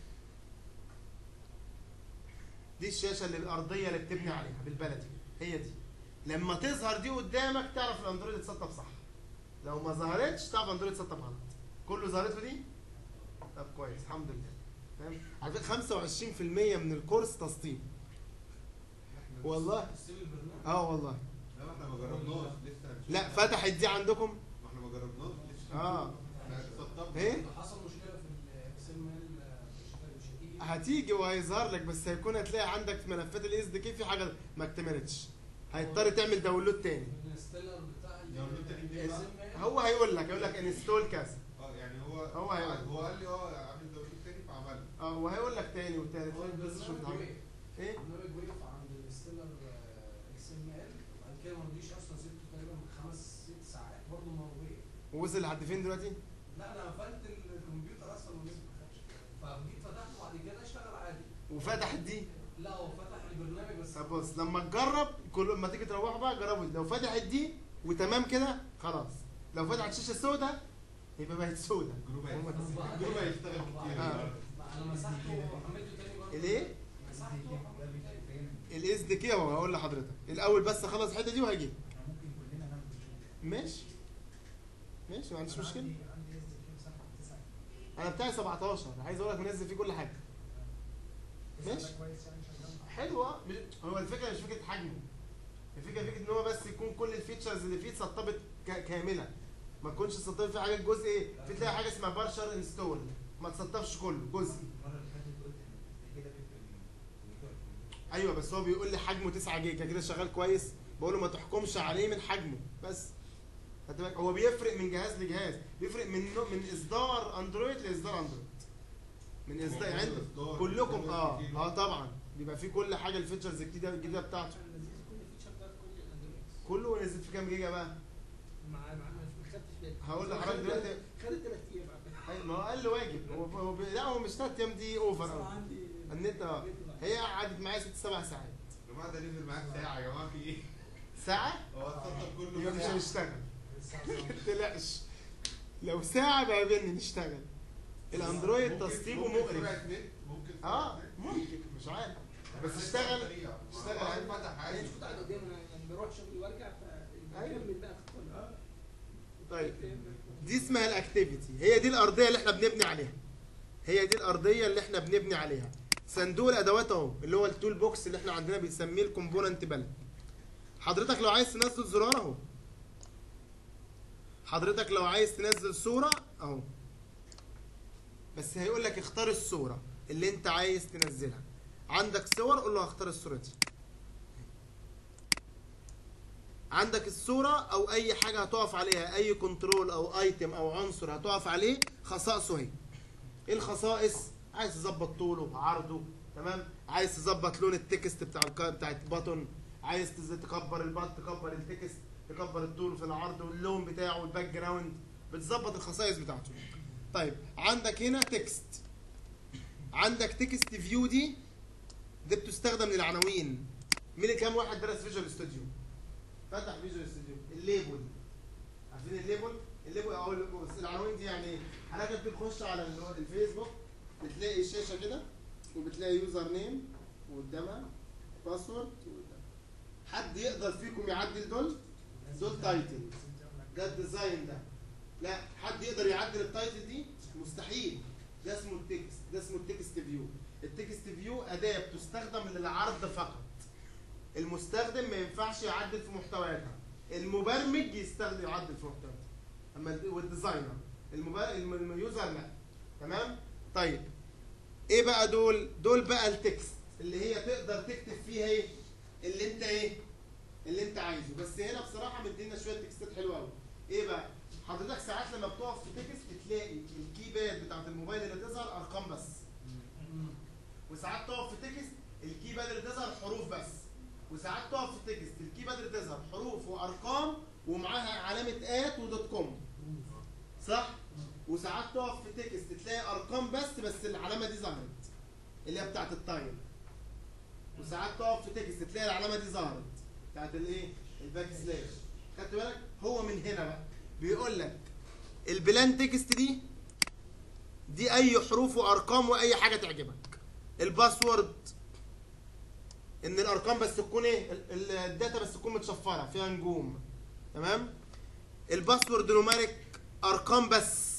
دي الشاشه اللي الارضيه اللي بتبني عليها بالبلدي هي دي لما تظهر دي قدامك تعرف الاندرويد اتسطب صح لو ما ظهرتش تعرف اندرويد اتسطب غلط كله ظهرت له دي طب كويس الحمد لله تمام على فكره 25% من الكورس تسطيب والله اه والله لا ما احنا ما جربناش لسه هنشوف. لا فتحت دي عندكم ما احنا ما جربناش لسه اه احنا سطبنا. ايه حصل مشكله في الاكس ام ال مش هتيجي هتيجي وهيظهر لك بس هيكون هتلاقي عندك في ملفات الاس دي كي في حاجه ما اكتملتش هيضطر تعمل داونلود تاني الستيلر بتاع داونلود تاني منين بقى؟ هو هيقول لك هيقول لك انستول كذا اه يعني هو هو هيعمل. هو قال لي اه عامل داونلود تاني فعملها اه وهيقول لك تاني وتالت هو بس شوف البرنامج الحاجة. وقف ايه البرنامج وقف عند الستيلر اكس ام ال وبعد كده ما رضيش اصلا سبته تقريبا خمس ست ساعات برضه ما وقف ووصل لحد فين دلوقتي؟ لا انا قفلت الكمبيوتر اصلا ولسه ما خدش فجيت فتحته بعد كده اشتغل عادي وفتحت دي لا هو فتح البرنامج بس طب بص لما تجرب كل ما تيجي تروحوا بقى جربوا دي. لو فتحت دي وتمام كده خلاص لو فتحت شاشه سوداء يبقى بقت سوداء جروب هم- الجروب هيشتغل كتير آه. انا مسحته وحملته تاني برضه الايه؟ مسحته وحملته تاني الاس دي كي اهو هقول لحضرتك الاول بس خلص الحته دي وهجي ممكن كلنا نعمل ماشي ماشي ما عنديش أنا مشكله عندي عندي اس دي كي مساحه 9 انا بتاعي 17 عايز اقول لك منزل فيه كل حاجه ماشي. كويس يعني شغال حلوه مش- هو الفكره مش فكره حجمه الفكره فكره ان هو بس يكون كل الفيتشرز اللي فيه اتسطبت ك- كامله ما تكونش سطبت في حاجات جزء ايه في تلاقي حاجه اسمها بارشر انستول ما تسطبش كله جزء المره اللي فاتت قلت ان كده بيفرق من ميجا ولا ايوه بس هو بيقول لي حجمه 9 جيجا كده شغال كويس بقول له ما تحكمش عليه من حجمه بس خدت بالك؟ هو بيفرق من جهاز لجهاز بيفرق من نوع- من اصدار اندرويد لاصدار اندرويد من اصدار يعني عند- إصدار، كلكم إصدار اه جديد. اه طبعا بيبقى فيه كل حاجه الفيتشرز الجديده الجديده بتاعته عشان لذيذ كل فيتشر بتاعت كل الاندرويد كله نزل في كام جيجا بقى مع مع ما خدتش بالي هقول لحضرتك دلوقتي خدت ثلاث ايام أي- ما هو اقل واجب هو هو بي- لا هو مش ثلاث ايام دي اوفر انا أوي. عندي النت اه هي قعدت معايا ست سبع ساعات يا جماعه ده نزل معاك ساعه يا جماعه في ايه؟ ساعه هو السطر كله يبقى مش ساعة. هنشتغل ما تقلقش لو ساعه بقى بينا نشتغل الاندرويد ممكن- تسطيبه ممكن مقرف سرعة نت، ممكن سرعة اه نت. ممكن مش عارف بس بس اشتغل سريع. اشتغل واحد عادي. فتح انا عادي مش كنت قاعد قدام انا يعني بروح شغلي وارجع فبكمل بقى في الطريق طيب دي اسمها الاكتيفيتي هي دي الارضيه اللي احنا بنبني عليها هي دي الارضيه اللي احنا بنبني عليها صندوق الادوات اهو اللي هو التول بوكس اللي احنا عندنا بنسميه الكومبوننت بلد حضرتك لو عايز تنزل زرار اهو حضرتك لو عايز تنزل صوره اهو بس هيقول لك اختار الصوره اللي انت عايز تنزلها عندك صور قول له هختار الصوره دي عندك الصورة أو أي حاجة هتقف عليها أي كنترول أو أيتم أو عنصر هتقف عليه خصائصه هي. إيه الخصائص؟ عايز تظبط طوله عرضه تمام؟ عايز تظبط لون التكست بتاع الك... بتاع البطن عايز تز- تكبر البط تكبر التكست تكبر الطول في العرض واللون بتاعه والباك جراوند بتظبط الخصائص بتاعته. طيب عندك هنا تكست عندك تكست فيو دي دي بتستخدم للعناوين مين كام واحد درس فيجوال ستوديو؟ فتح فيجوال ستوديو الليبل عارفين الليبل الليبل او ال- العناوين دي يعني ايه حضرتك بتخش على ال- الفيسبوك بتلاقي الشاشه كده وبتلاقي يوزر نيم وقدامها باسورد وقدامها. حد يقدر فيكم يعدل دول دول تايتل ده الديزاين ده لا حد يقدر يعدل التايتل دي مستحيل ده اسمه التكست ده اسمه التكست فيو التكست فيو اداه بتستخدم للعرض فقط المستخدم ما ينفعش يعدل في محتوياتها المبرمج يستخدم يعدل في محتوياتها اما ال- والديزاينر المبر... الم- اليوزر لا تمام طيب ايه بقى دول دول بقى التكست اللي هي تقدر تكتب فيها ايه اللي انت ايه اللي انت عايزه بس هنا بصراحه مدينا شويه تكستات حلوه قوي ايه بقى حضرتك ساعات لما بتقف في تكست تلاقي الكيباد بتاعت الموبايل اللي تظهر ارقام بس وساعات تقف في تكست الكيباد اللي تظهر حروف بس وساعات تقف في تكست الكيباد اللي تظهر حروف وارقام ومعاها علامه ات ودوت كوم صح وساعات تقف في تكست تلاقي ارقام بس بس العلامه دي ظهرت اللي هي بتاعت التايم وساعات تقف في تكست تلاقي العلامه دي ظهرت بتاعت الايه الباك سلاش خدت بالك هو من هنا بقى بيقول لك البلان تكست دي دي اي حروف وارقام واي حاجه تعجبك الباسورد ان الارقام بس تكون ايه ال- ال- الداتا بس تكون متشفره فيها نجوم تمام الباسورد نوميريك ارقام بس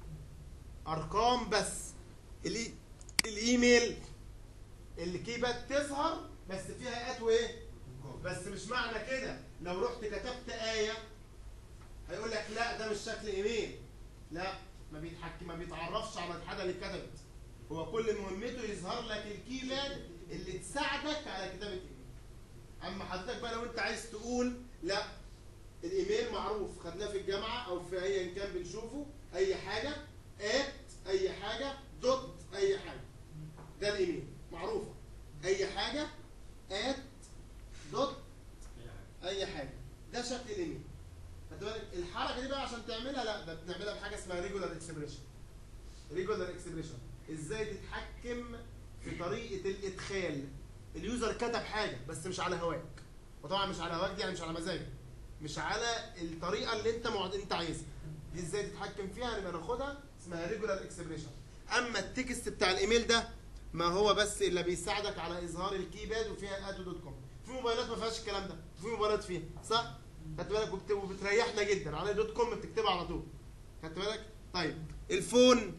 ارقام بس الإي... الايميل الكيبات تظهر بس فيها ات وايه بس مش معنى كده لو رحت كتبت آية هيقول لك لا ده مش شكل ايميل لا ما بيتحكم ما بيتعرفش على الحاجة اللي اتكتبت هو كل مهمته يظهر لك الكيباد اللي تساعدك على كتابة ايميل اما حضرتك بقى لو انت عايز تقول لا الايميل معروف خدناه في الجامعة او في ايا كان بنشوفه اي حاجة ات اي حاجة دوت اي حاجة ده الايميل معروفة اي حاجة ات دوت اي حاجه ده شكل الايميل خد بالك الحركه دي بقى عشان تعملها لا ده بنعملها بحاجه اسمها ريجولار اكسبريشن ريجولار اكسبريشن ازاي تتحكم في طريقه الادخال اليوزر كتب حاجه بس مش على هواك وطبعا مش على هواك دي يعني مش على مزاجك مش على الطريقه اللي انت معد... انت عايزها دي ازاي تتحكم فيها نبقى ناخدها اسمها ريجولار اكسبريشن اما التكست بتاع الايميل ده ما هو بس اللي بيساعدك على اظهار الكيباد وفيها ادو دوت كوم في موبايلات ما فيهاش الكلام ده في موبايلات فيها صح خدت بالك وبت- وبتريحنا جدا على دوت كوم بتكتبها على طول خدت بالك طيب الفون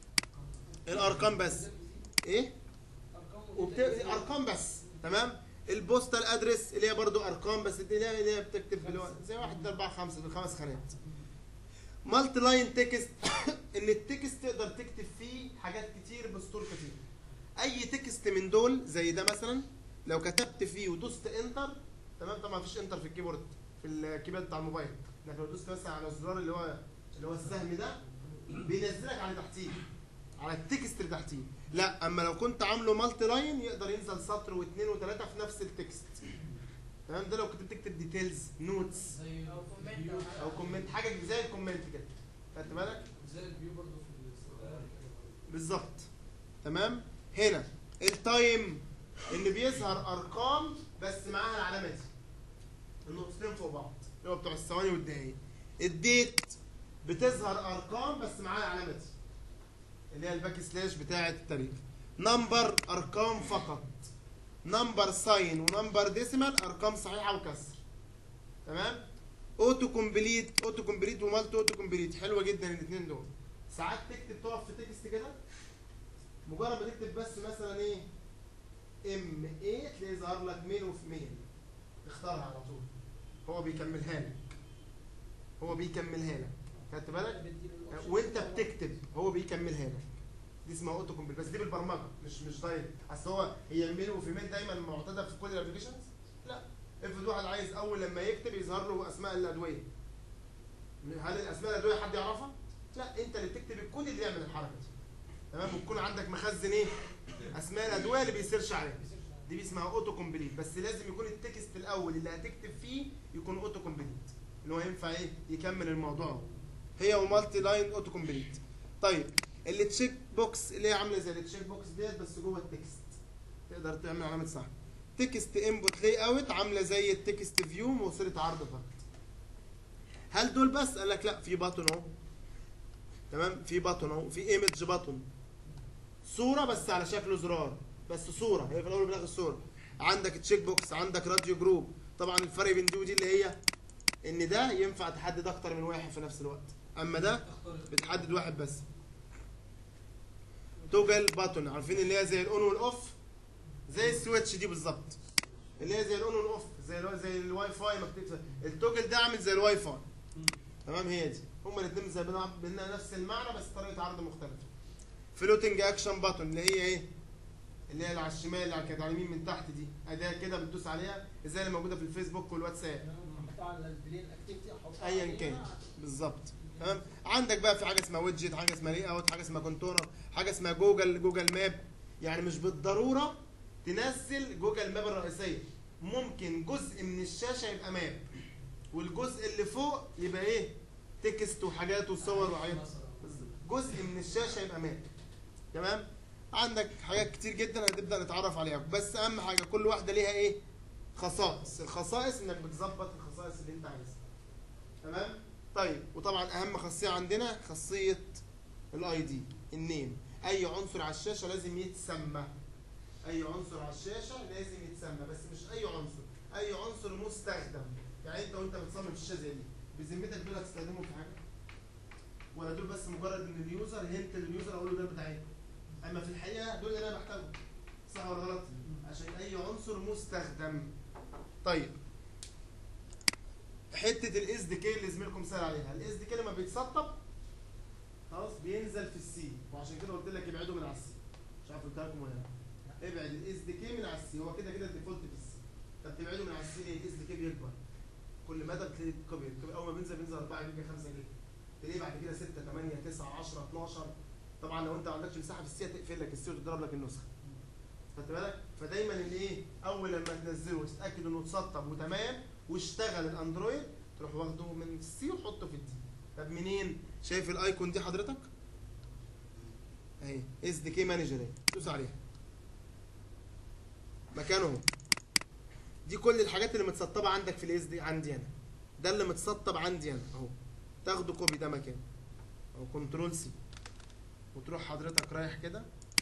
الارقام بس ايه وبت... ارقام بس تمام البوستال ادرس اللي هي برضو ارقام بس دي اللي هي اللي هي بتكتب بالو... زي 1 2 4 5 دول خمس خانات مالتي لاين تكست ان التكست تقدر تكتب فيه حاجات كتير بسطور كتير اي تكست من دول زي ده مثلا لو كتبت فيه ودوست انتر تمام طبعا مفيش انتر في الكيبورد في الكيبورد بتاع الموبايل لكن لو دوست مثلا على الزرار اللي هو اللي هو السهم ده بينزلك على تحتيه على التكست اللي تحتيه لا اما لو كنت عامله مالتي لاين يقدر ينزل سطر واثنين وثلاثه في نفس التكست تمام ده لو كنت بتكتب ديتيلز نوتس زي أو كومنت الفيو- أو او كومنت حاجه زي الكومنت كده خدت بالك زي الفيو برضه في الاستخدام كده بالظبط تمام هنا التايم ان بيظهر ارقام بس معاها العلامه دي النقطتين فوق بعض اللي هو بتوع الثواني والدقايق الديت بتظهر ارقام بس معاها العلامه دي اللي هي الباك سلاش بتاعه التاريخ نمبر ارقام فقط نمبر ساين ونمبر ديسيمال ارقام صحيحه وكسر تمام اوتو كومبليت اوتو كومبليت ومالتي اوتو كومبليت حلوه جدا الاثنين دول ساعات تكتب تقف في تكست كده مجرد ما تكتب بس مثلا ايه ام ايه تلاقي ظهر لك ميل وفي ميل اختارها على طول هو بيكملها لك هو بيكملها لك خدت بالك وانت بتكتب هو بيكملها لك دي اسمها اوتو كومبليت بس دي بالبرمجه مش مش دايركت اصل هو هي ميل وفي ميل دايما معتاده في كل الابلكيشنز لا افرض واحد عايز اول لما يكتب يظهر له اسماء الادويه هل الاسماء الادويه حد يعرفها؟ لا انت اللي بتكتب الكود اللي يعمل الحركه دي تمام وتكون عندك مخزن ايه؟ اسماء الادويه اللي بيسيرش عليها دي اسمها اوتو كومبليت بس لازم يكون التكست الاول اللي هتكتب فيه يكون اوتو كومبليت اللي هو ينفع ايه؟ يكمل الموضوع هي ومالتي لاين اوتو كومبليت طيب اللي تشيك بوكس اللي هي عامله زي التشيك بوكس ديت بس جوه التكست تقدر تعمل علامه صح تكست انبوت لاي اوت عامله زي التكست فيو موصله عرض فقط هل دول بس قال لك لا في باتون اهو تمام في باتون اهو في ايمج باتون صوره بس على شكل زرار بس صوره هي في الاول وفي الاخر صوره عندك تشيك بوكس عندك راديو جروب طبعا الفرق بين دي ودي اللي هي ان ده ينفع تحدد اكتر من واحد في نفس الوقت اما ده بتحدد واحد بس توجل باتون عارفين اللي هي زي الاون والاوف زي السويتش دي بالظبط اللي هي زي الاون والاوف زي الوا- زي الواي فاي مكتوب التوجل ده عامل زي الواي فاي تمام هي دي هما الاثنين زي بعض بينها نفس المعنى بس طريقه عرض مختلفه فلوتنج اكشن باتون اللي هي ايه اللي هي اللي على الشمال اللي كانت على اليمين من تحت دي اداه كده بتدوس عليها زي اللي موجوده في الفيسبوك والواتساب احطها على البلين اكتيفيتي احطها ايا عليها. كان بالظبط تمام عندك بقى في حاجه اسمها ويدجت حاجه اسمها لي اوت حاجه اسمها كونتونر حاجه اسمها جوجل جوجل ماب يعني مش بالضروره تنزل جوجل ماب الرئيسيه ممكن جزء من الشاشه يبقى ماب والجزء اللي فوق يبقى ايه تكست وحاجات وصور وحاجات بالظبط. جزء من الشاشه يبقى ماب تمام عندك حاجات كتير جدا هنبدا نتعرف عليها بس اهم حاجه كل واحده ليها ايه خصائص الخصائص انك بتظبط الخصائص اللي انت عايزها تمام طيب وطبعا اهم خاصيه عندنا خاصيه الاي دي النيم اي عنصر على الشاشه لازم يتسمى اي عنصر على الشاشه لازم يتسمى بس مش اي عنصر اي عنصر مستخدم يعني انت وانت بتصمم الشاشه زي دي بذمتك دول هتستخدمهم في حاجه ولا دول بس مجرد ان اليوزر هنت لليوزر اقول له ده بتاعي اما في الحقيقه دول اللي انا بحتاجهم صح ولا غلط عشان اي عنصر مستخدم طيب حته الاس دي كي اللي زميلكم سال عليها الاس دي كي لما بيتسطب خلاص بينزل في السي وعشان كده قلت لك ابعده من على السي مش عارف قلت لكم ولا لا ابعد الاس دي كي من على السي هو كده كده الديفولت في السي طب تبعده من على السي ليه الاس دي كي بيكبر كل مدى بتلاقي كبر كبر. اول ما بينزل بينزل 4 جيجا 5 جيجا تلاقيه بعد كده 6 8 9 10 12 طبعا لو انت ما عندكش مساحه في السي هتقفل لك السي وتضرب لك النسخه خدت بالك فدايما الايه اول لما تنزله تتاكد انه اتسطب وتمام واشتغل الاندرويد تروح واخده من السي وتحطه في الدي طب منين شايف الايكون دي حضرتك اهي اس دي كي مانجر اهي دوس عليها مكانه اهو دي كل الحاجات اللي متسطبه عندك في الاس دي عندي انا ده اللي متسطب عندي انا اهو تاخده كوبي ده مكانه او كنترول سي وتروح حضرتك رايح كده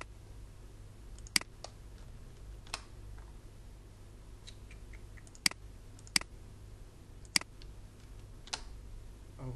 اهو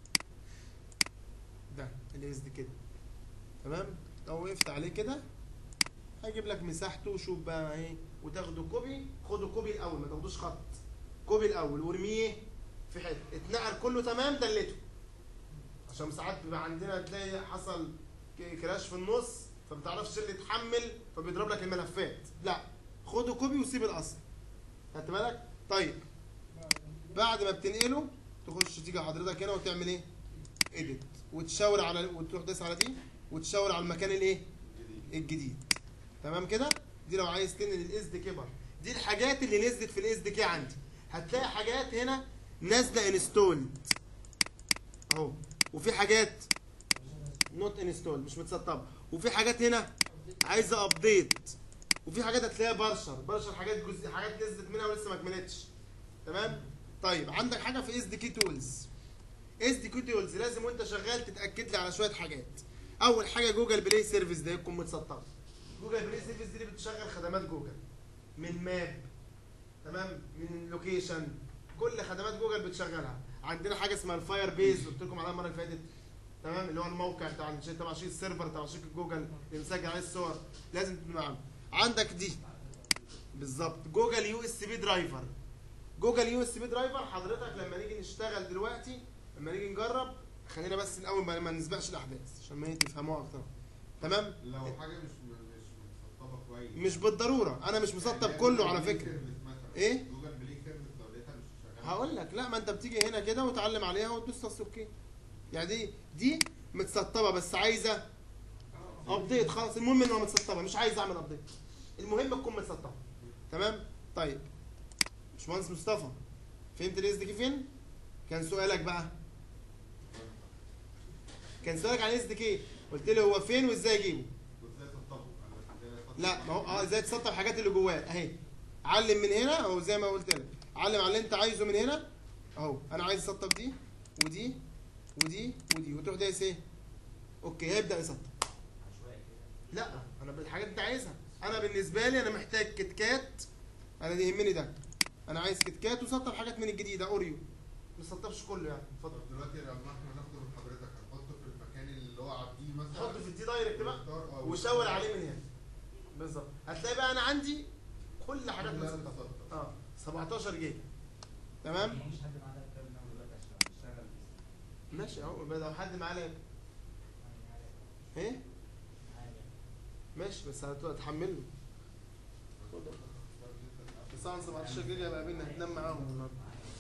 ده الاس دي كده تمام لو وقفت عليه كده هيجيب لك مساحته وشوف بقى ايه وتاخده كوبي خده كوبي الاول ما تاخدوش خط كوبي الاول وارميه في حته اتنقل كله تمام دلته عشان ساعات بيبقى عندنا تلاقي حصل ك- كراش في النص فما بتعرفش اللي يتحمل فبيضرب لك الملفات لا خده كوبي وسيب الاصل خدت بالك طيب بعد ما بتنقله تخش تيجي حضرتك هنا وتعمل ايه اديت وتشاور على وتروح داس على دي وتشاور على المكان الايه الجديد تمام كده دي لو عايز تنقل الاس دي كبر دي الحاجات اللي نزلت في الاس دي كي عندي هتلاقي حاجات هنا نازله انستولد اهو وفي حاجات نوت انستول مش متسطبه وفي حاجات هنا عايزه ابديت وفي حاجات هتلاقيها برشر برشر حاجات جزء حاجات نزلت منها ولسه ما كملتش تمام طيب عندك حاجه في اس دي كي تولز اس دي كي تولز لازم وانت شغال تتاكد لي على شويه حاجات اول حاجه جوجل بلاي سيرفيس ده يكون متسطب جوجل بلاي سيرفيس دي اللي بتشغل خدمات جوجل من ماب تمام من لوكيشن كل خدمات جوجل بتشغلها عندنا حاجه اسمها الفاير بيز قلت لكم عليها المره اللي فاتت تمام اللي هو الموقع بتاع الشيء تبع شيء السيرفر تبع شركه جوجل اللي مسجل عليه الصور لازم تبقى معاهم عندك دي بالظبط جوجل يو اس بي درايفر جوجل يو اس بي درايفر حضرتك لما نيجي نشتغل دلوقتي لما نيجي نجرب خلينا بس الاول ما ما نسبقش الاحداث عشان ما تفهموها اكتر تمام لو حاجه مش مش متسطبه كويس مش بالضروره انا مش مسطب كله على فكره إيه؟ جوجل بلاي سيرفيس لو لقيتها مش شغاله هقول لك لا ما انت بتيجي هنا كده وتعلم عليها وتدوس تاتش اوكي يعني دي دي متسطبه بس عايزه ابديت خلاص المهم انها متسطبه مش عايز اعمل ابديت المهم تكون متسطبه تمام طيب باشمهندس مصطفى فهمت الاس دي كي فين كان سؤالك بقى كان سؤالك عن الاس دي كي قلت لي هو فين وازاي اجيبه وازاي تسطبه أنا إزاي أسطبه؟ لا ما هو اه ازاي تسطب الحاجات اللي جواه اهي علم من هنا اهو زي ما قلت لك علم على اللي انت عايزه من هنا اهو انا عايز اسطب دي ودي ودي ودي وتروح دايس ايه اوكي هيبدا يسطب عشوائي كده لا انا بالحاجات انت عايزها انا بالنسبه لي انا محتاج كيت كات انا اللي يهمني ده انا عايز كيت كات وسطب حاجات من الجديده اوريو ما سطبش كله يعني اتفضل طب دلوقتي لما احنا ناخده من حضرتك هنحطه في المكان اللي هو عديه مثلا حطه في الدي دايركت بقى ونختار- آه، وشاور عليه من هنا بالظبط هتلاقي بقى انا عندي كل حاجات كلها مسطبه متسطبة. اه 17 جيجا تمام مفيش حد معاه لابتوب انه دلوقتي عشان يشتغل بس ماشي اهو يبقى لو حد معاه لاب ايه ماشي بس هت- هتحمله بس طبعا 17 جيجا يبقى قابلنا هتنام معاهم النهارده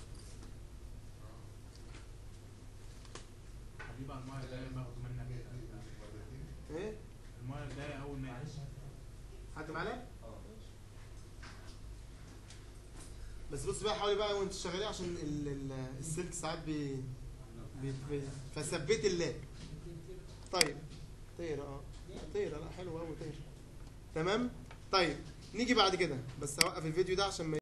حبيبي على المايه الجايه باخد منك ايه المايه الجايه اول ما معلش حد معاه لاب اه بس بص بقى حاولي بقى وانت شغالين عشان ال- ال- السلك ساعات بي, بي, بي فثبت اللاب طيب طير اه طير لا حلو قوي طير تمام طيب نيجي بعد كده بس اوقف الفيديو ده عشان ما